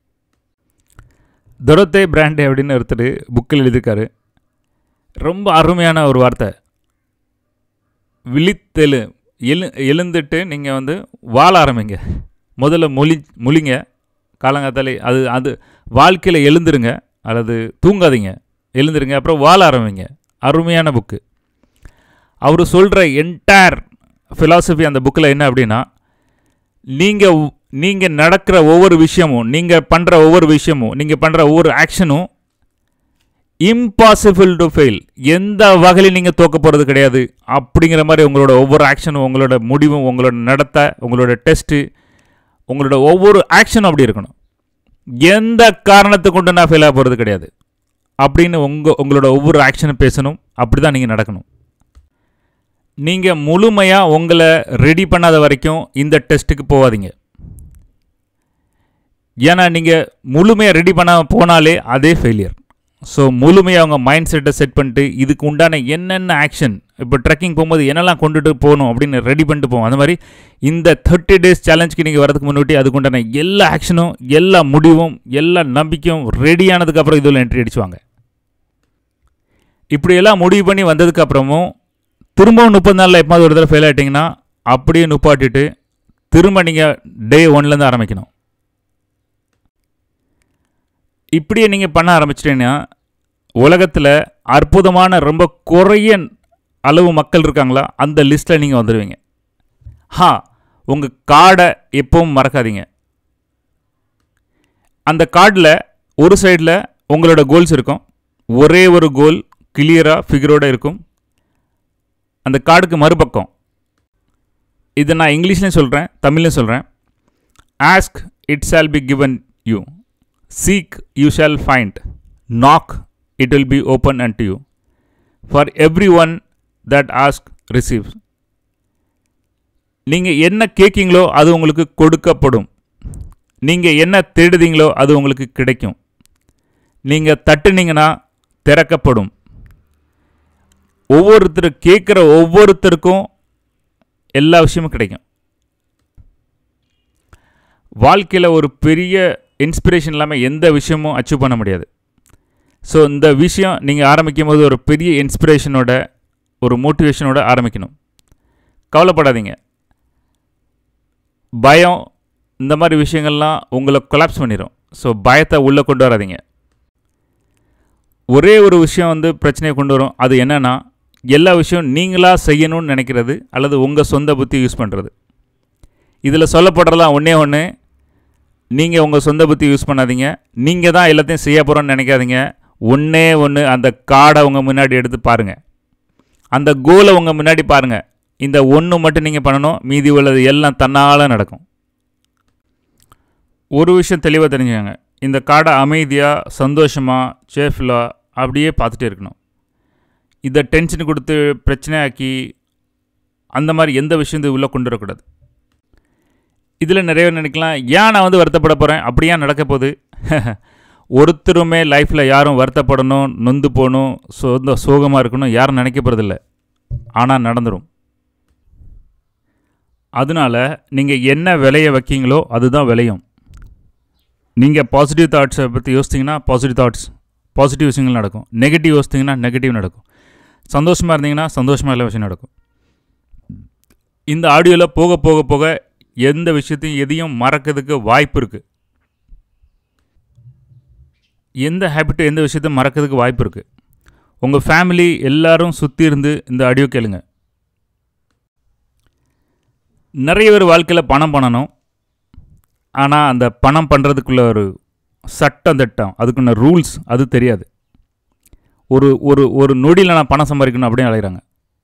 துரத்தே பிராண்டே அப்படின்னு ஒருத்தர் புக்கில் எழுதியிருக்காரு ரொம்ப அருமையான ஒரு வார்த்தை விழித்தெழு எழு எழுந்துட்டு நீங்கள் வந்து வாழ ஆரம்பிங்க முதல்ல மொழி மொழிங்க காலங்காத்தாலே அது அது வாழ்க்கையில் எழுந்துருங்க அல்லது தூங்காதீங்க எழுந்துருங்க அப்புறம் வாழ ஆரம்பிங்க அருமையான புக்கு அவர் சொல்கிற என்டையர் ஃபிலாசபி அந்த புக்கில் என்ன அப்படின்னா நீங்கள் நீங்கள் நடக்கிற ஒவ்வொரு விஷயமும் நீங்கள் பண்ணுற ஒவ்வொரு விஷயமும் நீங்கள் பண்ணுற ஒவ்வொரு ஆக்ஷனும் இம்பாசிபிள் டு ஃபெயில் எந்த வகையிலும் நீங்கள் தோக்க போகிறது கிடையாது அப்படிங்கிற மாதிரி உங்களோட ஒவ்வொரு ஆக்ஷனும் உங்களோட முடிவும் உங்களோட நடத்தை உங்களோட டெஸ்ட்டு உங்களோட ஒவ்வொரு ஆக்ஷனும் அப்படி இருக்கணும் எந்த காரணத்தை கொண்டு நான் ஃபெயில் ஆக போகிறது கிடையாது அப்படின்னு உங்கள் உங்களோட ஒவ்வொரு ஆக்ஷனும் பேசணும் அப்படி தான் நீங்கள் நடக்கணும் நீங்கள் முழுமையாக உங்களை ரெடி பண்ணாத வரைக்கும் இந்த டெஸ்ட்டுக்கு போகாதீங்க ஏன்னா நீங்கள் முழுமையாக ரெடி பண்ண போனாலே அதே ஃபெயிலியர் ஸோ முழுமையாக அவங்க மைண்ட் செட்டை செட் பண்ணிட்டு இதுக்கு உண்டான என்னென்ன ஆக்ஷன் இப்போ ட்ரெக்கிங் போகும்போது என்னெல்லாம் கொண்டுட்டு போகணும் அப்படின்னு ரெடி பண்ணிட்டு போவோம் அந்த மாதிரி இந்த தேர்ட்டி டேஸ் சேலஞ்சுக்கு நீங்கள் வரதுக்கு முன்னாடி அதுக்கு உண்டான எல்லா ஆக்ஷனும் எல்லா முடிவும் எல்லா நம்பிக்கையும் ரெடி ஆனதுக்கப்புறம் இதில் என்ட்ரி அடிச்சுவாங்க இப்படியெல்லாம் முடிவு பண்ணி வந்ததுக்கப்புறமும் திரும்பவும் முப்பது நாளில் எப்போது ஒரு தடவை ஃபெயில் ஆகிட்டிங்கன்னா அப்படியே நுப்பாட்டிட்டு திரும்ப நீங்கள் டே ஒன்லேருந்து ஆரம்பிக்கணும் இப்படியே நீங்கள் பண்ண ஆரம்பிச்சிட்டீங்கன்னா உலகத்தில் அற்புதமான ரொம்ப குறைய அளவு மக்கள் இருக்காங்களா அந்த லிஸ்ட்டில் நீங்கள் வந்துடுவீங்க ஹா உங்கள் கார்டை எப்பவும் மறக்காதீங்க அந்த கார்டில் ஒரு சைடில் உங்களோட கோல்ஸ் இருக்கும் ஒரே ஒரு கோல் கிளியராக ஃபிகரோடு இருக்கும் அந்த கார்டுக்கு மறுபக்கம் இதை நான் இங்கிலீஷ்லேயும் சொல்கிறேன் தமிழ்லையும் சொல்கிறேன் ask it shall be given you seek you shall find knock it will be open unto you for every one that ask receive நீங்கள் என்ன கேட்கீங்களோ அது உங்களுக்கு கொடுக்கப்படும் நீங்கள் என்ன தேடுதீங்களோ அது உங்களுக்கு கிடைக்கும் நீங்கள் தட்டுனீங்கன்னா திறக்கப்படும் ஒவ்வொருத்தர் கேட்குற ஒவ்வொருத்தருக்கும் எல்லா விஷயமும் கிடைக்கும் வாழ்க்கையில் ஒரு பெரிய இன்ஸ்பிரேஷன் இல்லாமல் எந்த விஷயமும் அச்சீவ் பண்ண முடியாது ஸோ இந்த விஷயம் நீங்கள் ஆரம்பிக்கும் போது ஒரு பெரிய இன்ஸ்பிரேஷனோட ஒரு மோட்டிவேஷனோட ஆரம்பிக்கணும் கவலைப்படாதீங்க பயம் இந்த மாதிரி விஷயங்கள்லாம் உங்களை கொலாப்ஸ் பண்ணிடும் ஸோ பயத்தை உள்ளே கொண்டு வராதீங்க ஒரே ஒரு விஷயம் வந்து பிரச்சனையை கொண்டு வரும் அது என்னென்னா எல்லா விஷயம் நீங்களாக செய்யணும்னு நினைக்கிறது அல்லது உங்கள் சொந்த புத்தி யூஸ் பண்ணுறது இதில் சொல்லப்படுறலாம் ஒன்றே ஒன்று நீங்கள் உங்கள் சொந்த புத்தி யூஸ் பண்ணாதீங்க நீங்கள் தான் எல்லாத்தையும் செய்ய போகிறோன்னு நினைக்காதீங்க ஒன்றே ஒன்று அந்த கார்டை உங்கள் முன்னாடி எடுத்து பாருங்கள் அந்த கோலை உங்கள் முன்னாடி பாருங்கள் இந்த ஒன்று மட்டும் நீங்கள் பண்ணணும் மீதி உள்ளது எல்லாம் தன்னால் நடக்கும் ஒரு விஷயம் தெளிவாக தெரிஞ்சுக்கங்க இந்த காடை அமைதியாக சந்தோஷமாக சேஃபுல்லாக அப்படியே பார்த்துட்டே இருக்கணும் இதை டென்ஷன் கொடுத்து பிரச்சனையாக்கி அந்த மாதிரி எந்த விஷயம் உள்ளே கொண்டு வரக்கூடாது இதில் நிறைய பேர் நினைக்கலாம் ஏன் நான் வந்து வருத்தப்பட போகிறேன் அப்படியே நடக்க போகுது ஒருத்தருமே லைஃப்பில் யாரும் வருத்தப்படணும் நொந்து போகணும் சொந்த சோகமாக இருக்கணும் யாரும் நினைக்க போகிறதில்ல ஆனால் நடந்துடும் அதனால் நீங்கள் என்ன விளைய வைக்கீங்களோ அதுதான் விளையும் நீங்கள் பாசிட்டிவ் தாட்ஸை பற்றி யோசிச்சிங்கன்னா பாசிட்டிவ் தாட்ஸ் பாசிட்டிவ் விஷயங்கள் நடக்கும் நெகட்டிவ் யோசிச்சிங்கன்னா நெகட்டிவ் நடக்கும் சந்தோஷமாக இருந்தீங்கன்னா சந்தோஷமாக எல்லா விஷயம் நடக்கும் இந்த ஆடியோவில் போக போக போக எந்த விஷயத்தையும் எதையும் மறக்கிறதுக்கு வாய்ப்பு இருக்குது எந்த ஹேபிட்டும் எந்த விஷயத்தையும் மறக்கிறதுக்கு வாய்ப்பு இருக்குது உங்கள் ஃபேமிலி எல்லாரும் சுற்றி இருந்து இந்த ஆடியோ கேளுங்க நிறைய பேர் வாழ்க்கையில் பணம் பண்ணணும் ஆனால் அந்த பணம் பண்ணுறதுக்குள்ள ஒரு சட்டம் திட்டம் அதுக்குள்ள ரூல்ஸ் அது தெரியாது ஒரு ஒரு ஒரு நொடியில் நான் பணம் சம்பாதிக்கணும் அப்படின்னு அழைகிறாங்க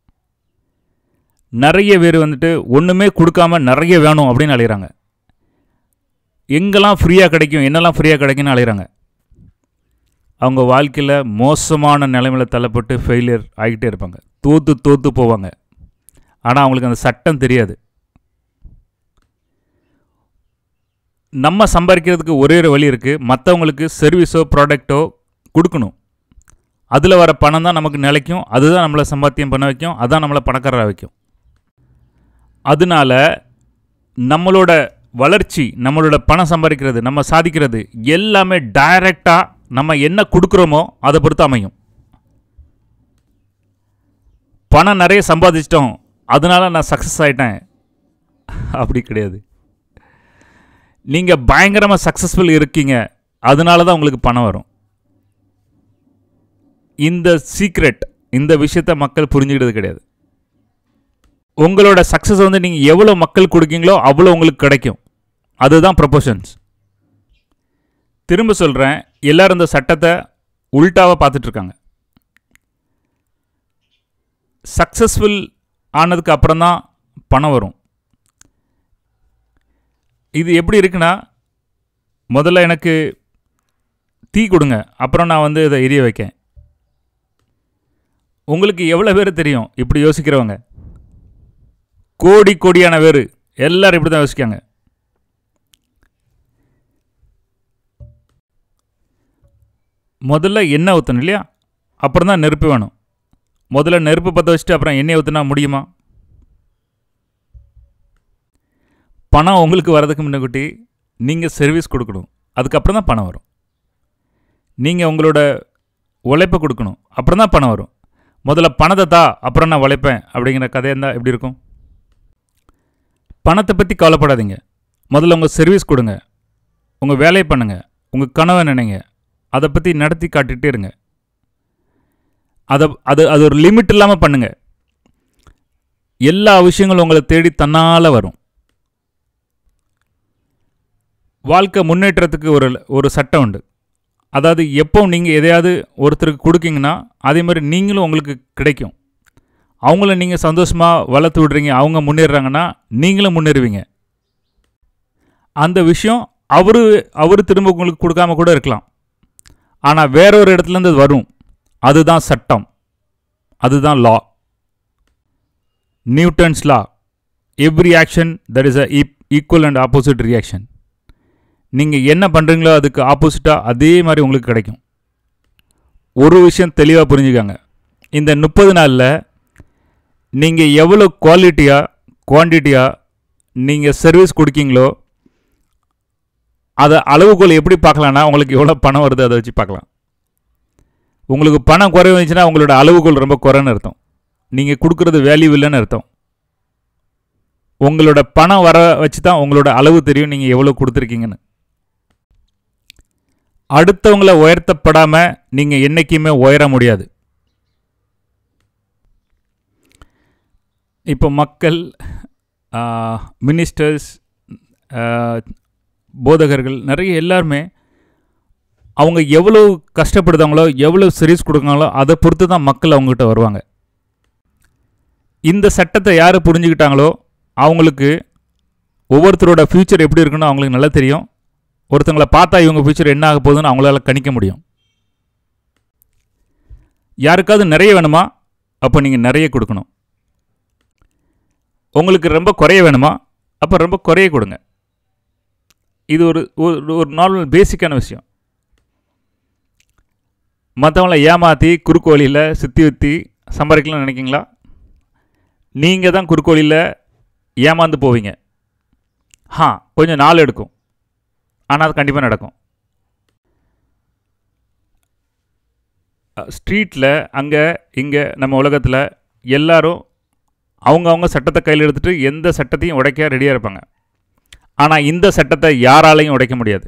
நிறைய பேர் வந்துட்டு ஒன்றுமே கொடுக்காம நிறைய வேணும் அப்படின்னு அழைகிறாங்க எங்கெல்லாம் ஃப்ரீயாக கிடைக்கும் என்னெல்லாம் ஃப்ரீயாக கிடைக்கும்னு அழைகிறாங்க அவங்க வாழ்க்கையில் மோசமான நிலைமையில் தள்ளப்பட்டு ஃபெயிலியர் ஆகிட்டே இருப்பாங்க தோற்று தோற்று போவாங்க ஆனால் அவங்களுக்கு அந்த சட்டம் தெரியாது நம்ம சம்பாதிக்கிறதுக்கு ஒரே ஒரு வழி இருக்குது மற்றவங்களுக்கு சர்வீஸோ ப்ராடக்ட்டோ கொடுக்கணும் அதில் வர பணம் தான் நமக்கு நிலைக்கும் அதுதான் நம்மளை சம்பாத்தியம் பண்ண வைக்கும் அதுதான் நம்மளை பணக்காரராக வைக்கும் அதனால நம்மளோட வளர்ச்சி நம்மளோட பணம் சம்பாதிக்கிறது நம்ம சாதிக்கிறது எல்லாமே டைரெக்டாக நம்ம என்ன கொடுக்குறோமோ அதை பொறுத்து அமையும் பணம் நிறைய சம்பாதிச்சிட்டோம் அதனால நான் சக்ஸஸ் ஆகிட்டேன் அப்படி கிடையாது நீங்கள் பயங்கரமாக சக்ஸஸ்ஃபுல் இருக்கீங்க அதனால தான் உங்களுக்கு பணம் வரும் இந்த சீக்ரெட் இந்த விஷயத்த மக்கள் புரிஞ்சுக்கிட்டது கிடையாது உங்களோட சக்ஸஸ் வந்து நீங்கள் எவ்வளோ மக்கள் கொடுக்கீங்களோ அவ்வளோ உங்களுக்கு கிடைக்கும் அதுதான் ப்ரொபோஷன்ஸ் திரும்ப சொல்கிறேன் எல்லாரும் இந்த சட்டத்தை உல்ட்டாவாக பார்த்துட்ருக்காங்க சக்ஸஸ்ஃபுல் ஆனதுக்கு அப்புறம் தான் பணம் வரும் இது எப்படி இருக்குன்னா முதல்ல எனக்கு தீ கொடுங்க அப்புறம் நான் வந்து இதை எரிய வைக்கேன் உங்களுக்கு எவ்வளோ பேர் தெரியும் இப்படி யோசிக்கிறவங்க கோடி கோடியான பேர் எல்லாரும் இப்படி தான் யோசிக்காங்க முதல்ல எண்ணெய் ஊற்றணும் இல்லையா அப்புறம் தான் நெருப்பு வேணும் முதல்ல நெருப்பு பற்ற வச்சுட்டு அப்புறம் எண்ணெய் ஊற்றினா முடியுமா பணம் உங்களுக்கு வரதுக்கு முன்னக்கூட்டி நீங்கள் சர்வீஸ் கொடுக்கணும் அதுக்கப்புறம் தான் பணம் வரும் நீங்கள் உங்களோட உழைப்பை கொடுக்கணும் அப்புறம் தான் பணம் வரும் முதல்ல பணத்தை தா அப்புறம் நான் உழைப்பேன் அப்படிங்கிற கதை இருந்தால் எப்படி இருக்கும் பணத்தை பற்றி கவலைப்படாதீங்க முதல்ல உங்கள் சர்வீஸ் கொடுங்க உங்கள் வேலையை பண்ணுங்கள் உங்கள் கனவை நினைங்க அதை பற்றி நடத்தி காட்டிகிட்டே இருங்க அதை அது அது ஒரு லிமிட் இல்லாமல் பண்ணுங்கள் எல்லா விஷயங்களும் உங்களை தேடி தன்னால் வரும் வாழ்க்கை முன்னேற்றத்துக்கு ஒரு ஒரு சட்டம் உண்டு அதாவது எப்போ நீங்கள் எதையாவது ஒருத்தருக்கு கொடுக்கீங்கன்னா அதே மாதிரி நீங்களும் உங்களுக்கு கிடைக்கும் அவங்கள நீங்கள் சந்தோஷமாக வளர்த்து விடுறீங்க அவங்க முன்னேறுறாங்கன்னா நீங்களும் முன்னேறுவீங்க அந்த விஷயம் அவரு அவர் திரும்ப உங்களுக்கு கொடுக்காம கூட இருக்கலாம் ஆனால் வேற ஒரு இடத்துலேருந்து அது வரும் அதுதான் சட்டம் அதுதான் law Newton's law every action that is a equal and opposite reaction நீங்கள் என்ன பண்ணுறீங்களோ அதுக்கு ஆப்போசிட்டாக அதே மாதிரி உங்களுக்கு கிடைக்கும் ஒரு விஷயம் தெளிவாக புரிஞ்சுக்காங்க இந்த முப்பது நாளில் நீங்கள் எவ்வளோ குவாலிட்டியாக குவான்டிட்டியாக நீங்கள் சர்வீஸ் கொடுக்கீங்களோ அதை அளவுகோல் எப்படி பார்க்கலான்னா உங்களுக்கு எவ்வளோ பணம் வருது அதை வச்சு பார்க்கலாம் உங்களுக்கு பணம் குறைவு வந்துச்சுன்னா உங்களோட அளவுகோல் ரொம்ப குறைன்னு அர்த்தம் நீங்கள் கொடுக்குறது வேல்யூ இல்லைன்னு அர்த்தம் உங்களோட பணம் வர வச்சு தான் உங்களோட அளவு தெரியும் நீங்கள் எவ்வளோ கொடுத்துருக்கீங்கன்னு அடுத்தவங்கள உயர்த்தப்படாமல் நீங்கள் என்றைக்குமே உயர முடியாது இப்போ மக்கள் மினிஸ்டர்ஸ் போதகர்கள் நிறைய எல்லாருமே அவங்க எவ்வளோ கஷ்டப்படுதாங்களோ எவ்வளோ சர்வீஸ் கொடுக்குறாங்களோ அதை பொறுத்து தான் மக்கள் அவங்ககிட்ட வருவாங்க இந்த சட்டத்தை யார் புரிஞ்சுக்கிட்டாங்களோ அவங்களுக்கு ஒவ்வொருத்தரோட ஃப்யூச்சர் எப்படி இருக்குன்னு அவங்களுக்கு நல்லா தெரியும் ஒருத்தங்களை பார்த்தா இவங்க ஃப்யூச்சர் என்ன ஆக போகுதுன்னு அவங்களால கணிக்க முடியும் யாருக்காவது நிறைய வேணுமா அப்போ நீங்கள் நிறைய கொடுக்கணும் உங்களுக்கு ரொம்ப குறைய வேணுமா அப்போ ரொம்ப குறைய கொடுங்க இது ஒரு ஒரு ஒரு நார்மல் பேசிக்கான விஷயம் மற்றவங்கள ஏமாற்றி குறுக்கு வழியில் சுற்றி ஊற்றி சம்பாதிக்கலாம்னு நினைக்கிங்களா நீங்கள் தான் குறுக்கு வழியில் ஏமாந்து போவீங்க ஆ கொஞ்சம் நாள் எடுக்கும் ஆனால் அது கண்டிப்பாக நடக்கும் ஸ்ட்ரீட்டில் அங்கே இங்கே நம்ம உலகத்தில் எல்லாரும் அவங்கவுங்க சட்டத்தை கையில் எடுத்துகிட்டு எந்த சட்டத்தையும் உடைக்க ரெடியாக இருப்பாங்க ஆனால் இந்த சட்டத்தை யாராலையும் உடைக்க முடியாது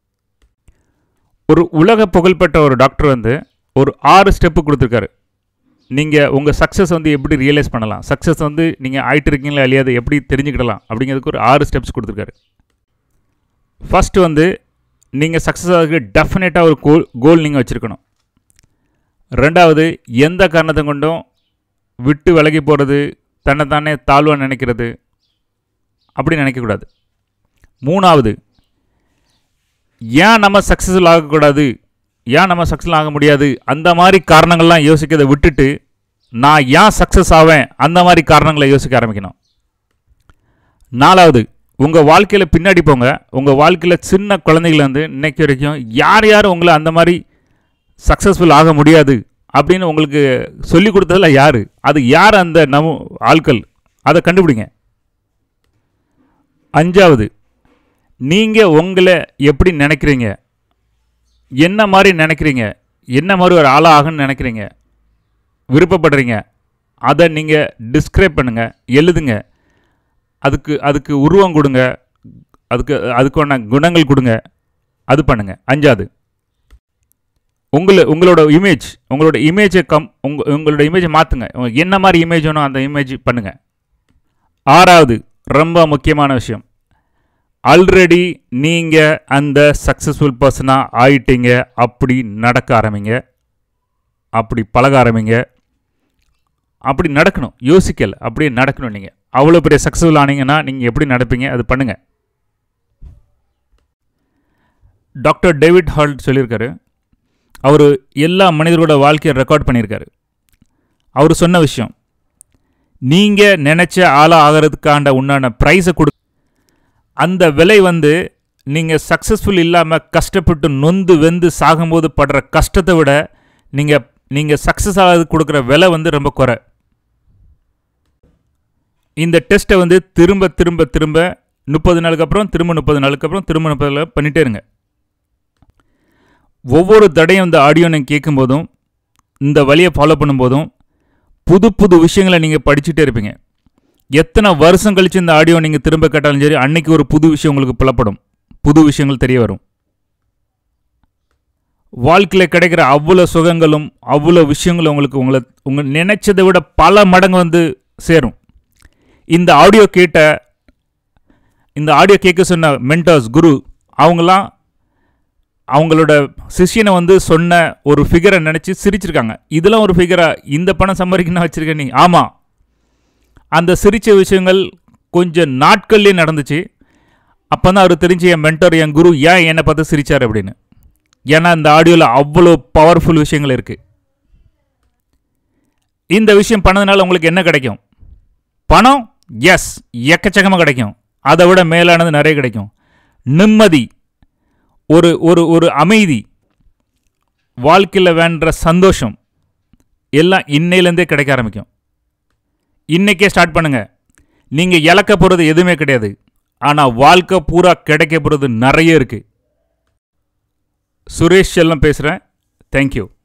ஒரு உலக புகழ்பெற்ற ஒரு டாக்டர் வந்து ஒரு ஆறு ஸ்டெப்பு கொடுத்துருக்காரு நீங்கள் உங்கள் சக்ஸஸ் வந்து எப்படி ரியலைஸ் பண்ணலாம் சக்ஸஸ் வந்து நீங்கள் ஆயிட்டு இருக்கீங்களா இல்லையா அதை எப்படி தெரிஞ்சுக்கிடலாம் அப்படிங்கிறதுக்கு ஒரு ஆறு ஸ்டெப்ஸ் கொடுத்துருக்காரு ஃபஸ்ட்டு வந்து நீங்கள் சக்ஸஸ் ஆகிறதுக்கு டெஃபினட்டாக ஒரு கோல் கோல் நீங்கள் வச்சுருக்கணும் ரெண்டாவது எந்த காரணத்தை கொண்டும் விட்டு விலகி போகிறது தன்னைத்தானே தாழ்வாக நினைக்கிறது அப்படி நினைக்கக்கூடாது மூணாவது ஏன் நம்ம சக்ஸஸ்ஃபுல் ஆகக்கூடாது ஏன் நம்ம சக்ஸஸ் ஆக முடியாது அந்த மாதிரி காரணங்கள்லாம் யோசிக்கிறதை விட்டுட்டு நான் ஏன் சக்ஸஸ் ஆவேன் அந்த மாதிரி காரணங்களை யோசிக்க ஆரம்பிக்கணும் நாலாவது உங்கள் வாழ்க்கையில் பின்னாடி போங்க உங்கள் வாழ்க்கையில் சின்ன குழந்தைகள் இன்னைக்கு வரைக்கும் யார் யார் உங்களை அந்த மாதிரி சக்ஸஸ்ஃபுல் ஆக முடியாது அப்படின்னு உங்களுக்கு சொல்லி கொடுத்ததில்ல யார் அது யார் அந்த நம் ஆட்கள் அதை கண்டுபிடிங்க அஞ்சாவது நீங்கள் உங்களை எப்படி நினைக்கிறீங்க என்ன மாதிரி நினைக்கிறீங்க என்ன மாதிரி ஒரு ஆளாக ஆகணும்னு நினைக்கிறீங்க விருப்பப்படுறீங்க அதை நீங்கள் டிஸ்கிரைப் பண்ணுங்கள் எழுதுங்க அதுக்கு அதுக்கு உருவம் கொடுங்க அதுக்கு அதுக்கான குணங்கள் கொடுங்க அது பண்ணுங்க அஞ்சாவது உங்களை உங்களோட இமேஜ் உங்களோட இமேஜை கம் உங்க உங்களோட இமேஜை மாற்றுங்க உங்களுக்கு என்ன மாதிரி இமேஜ் வேணும் அந்த இமேஜ் பண்ணுங்க ஆறாவது ரொம்ப முக்கியமான விஷயம் ஆல்ரெடி நீங்கள் அந்த சக்ஸஸ்ஃபுல் பர்சனாக ஆயிட்டீங்க அப்படி நடக்க ஆரம்பிங்க அப்படி பழக ஆரம்பிங்க அப்படி நடக்கணும் யோசிக்கல அப்படியே நடக்கணும் நீங்கள் அவ்வளோ பெரிய சக்ஸஸ்ஃபுல் ஆனீங்கன்னா நீங்கள் எப்படி நடப்பீங்க அது பண்ணுங்கள் டாக்டர் டேவிட் ஹால்ட் சொல்லியிருக்காரு அவர் எல்லா மனிதரோட வாழ்க்கையை ரெக்கார்ட் பண்ணியிருக்காரு அவர் சொன்ன விஷயம் நீங்கள் நினச்ச ஆளாக ஆகிறதுக்காண்ட உண்டான ப்ரைஸை கொடு அந்த விலை வந்து நீங்கள் சக்ஸஸ்ஃபுல் இல்லாமல் கஷ்டப்பட்டு நொந்து வெந்து சாகும்போது படுற கஷ்டத்தை விட நீங்கள் நீங்கள் சக்ஸஸ் ஆகிறது கொடுக்குற விலை வந்து ரொம்ப குறை இந்த டெஸ்ட்டை வந்து திரும்ப திரும்ப திரும்ப முப்பது நாளுக்கு அப்புறம் திரும்ப முப்பது நாளுக்கு அப்புறம் திரும்ப முப்பது நாள் பண்ணிகிட்டே இருங்க ஒவ்வொரு தடையும் இந்த ஆடியோ நீங்கள் கேட்கும்போதும் இந்த வழியை ஃபாலோ பண்ணும்போதும் புது புது விஷயங்களை நீங்கள் படிச்சுட்டே இருப்பீங்க எத்தனை வருஷம் கழிச்சு இந்த ஆடியோ நீங்கள் திரும்ப கேட்டாலும் சரி அன்னைக்கு ஒரு புது விஷயம் உங்களுக்கு புலப்படும் புது விஷயங்கள் தெரிய வரும் வாழ்க்கையில் கிடைக்கிற அவ்வளோ சுகங்களும் அவ்வளோ விஷயங்களும் உங்களுக்கு உங்களை உங்கள் நினைச்சதை விட பல மடங்கு வந்து சேரும் இந்த ஆடியோ கேட்ட இந்த ஆடியோ கேட்க சொன்ன மென்டர்ஸ் குரு அவங்களாம் அவங்களோட சிஷியனை வந்து சொன்ன ஒரு ஃபிகரை நினச்சி சிரிச்சிருக்காங்க இதெல்லாம் ஒரு ஃபிகரா இந்த பணம் சம்பாதிக்கணும் வச்சுருக்க நீ ஆமாம் அந்த சிரித்த விஷயங்கள் கொஞ்சம் நாட்கள்லேயே நடந்துச்சு அப்போ தான் அவர் தெரிஞ்சு என் மென்டர் என் குரு ஏன் என்னை பார்த்து சிரிச்சார் அப்படின்னு ஏன்னா இந்த ஆடியோவில் அவ்வளோ பவர்ஃபுல் விஷயங்கள் இருக்குது இந்த விஷயம் பண்ணதுனால உங்களுக்கு என்ன கிடைக்கும் பணம் எஸ் எக்கச்சக்கமாக கிடைக்கும் அதை விட மேலானது நிறைய கிடைக்கும் நிம்மதி ஒரு ஒரு ஒரு அமைதி வாழ்க்கையில் வேண்ட சந்தோஷம் எல்லாம் இன்னையிலேருந்தே கிடைக்க ஆரம்பிக்கும் இன்னைக்கே ஸ்டார்ட் பண்ணுங்க நீங்கள் இழக்க போகிறது எதுவுமே கிடையாது ஆனால் வாழ்க்கை பூரா கிடைக்க போகிறது நிறைய இருக்குது சுரேஷ் செல்லம் பேசுகிறேன் தேங்க்யூ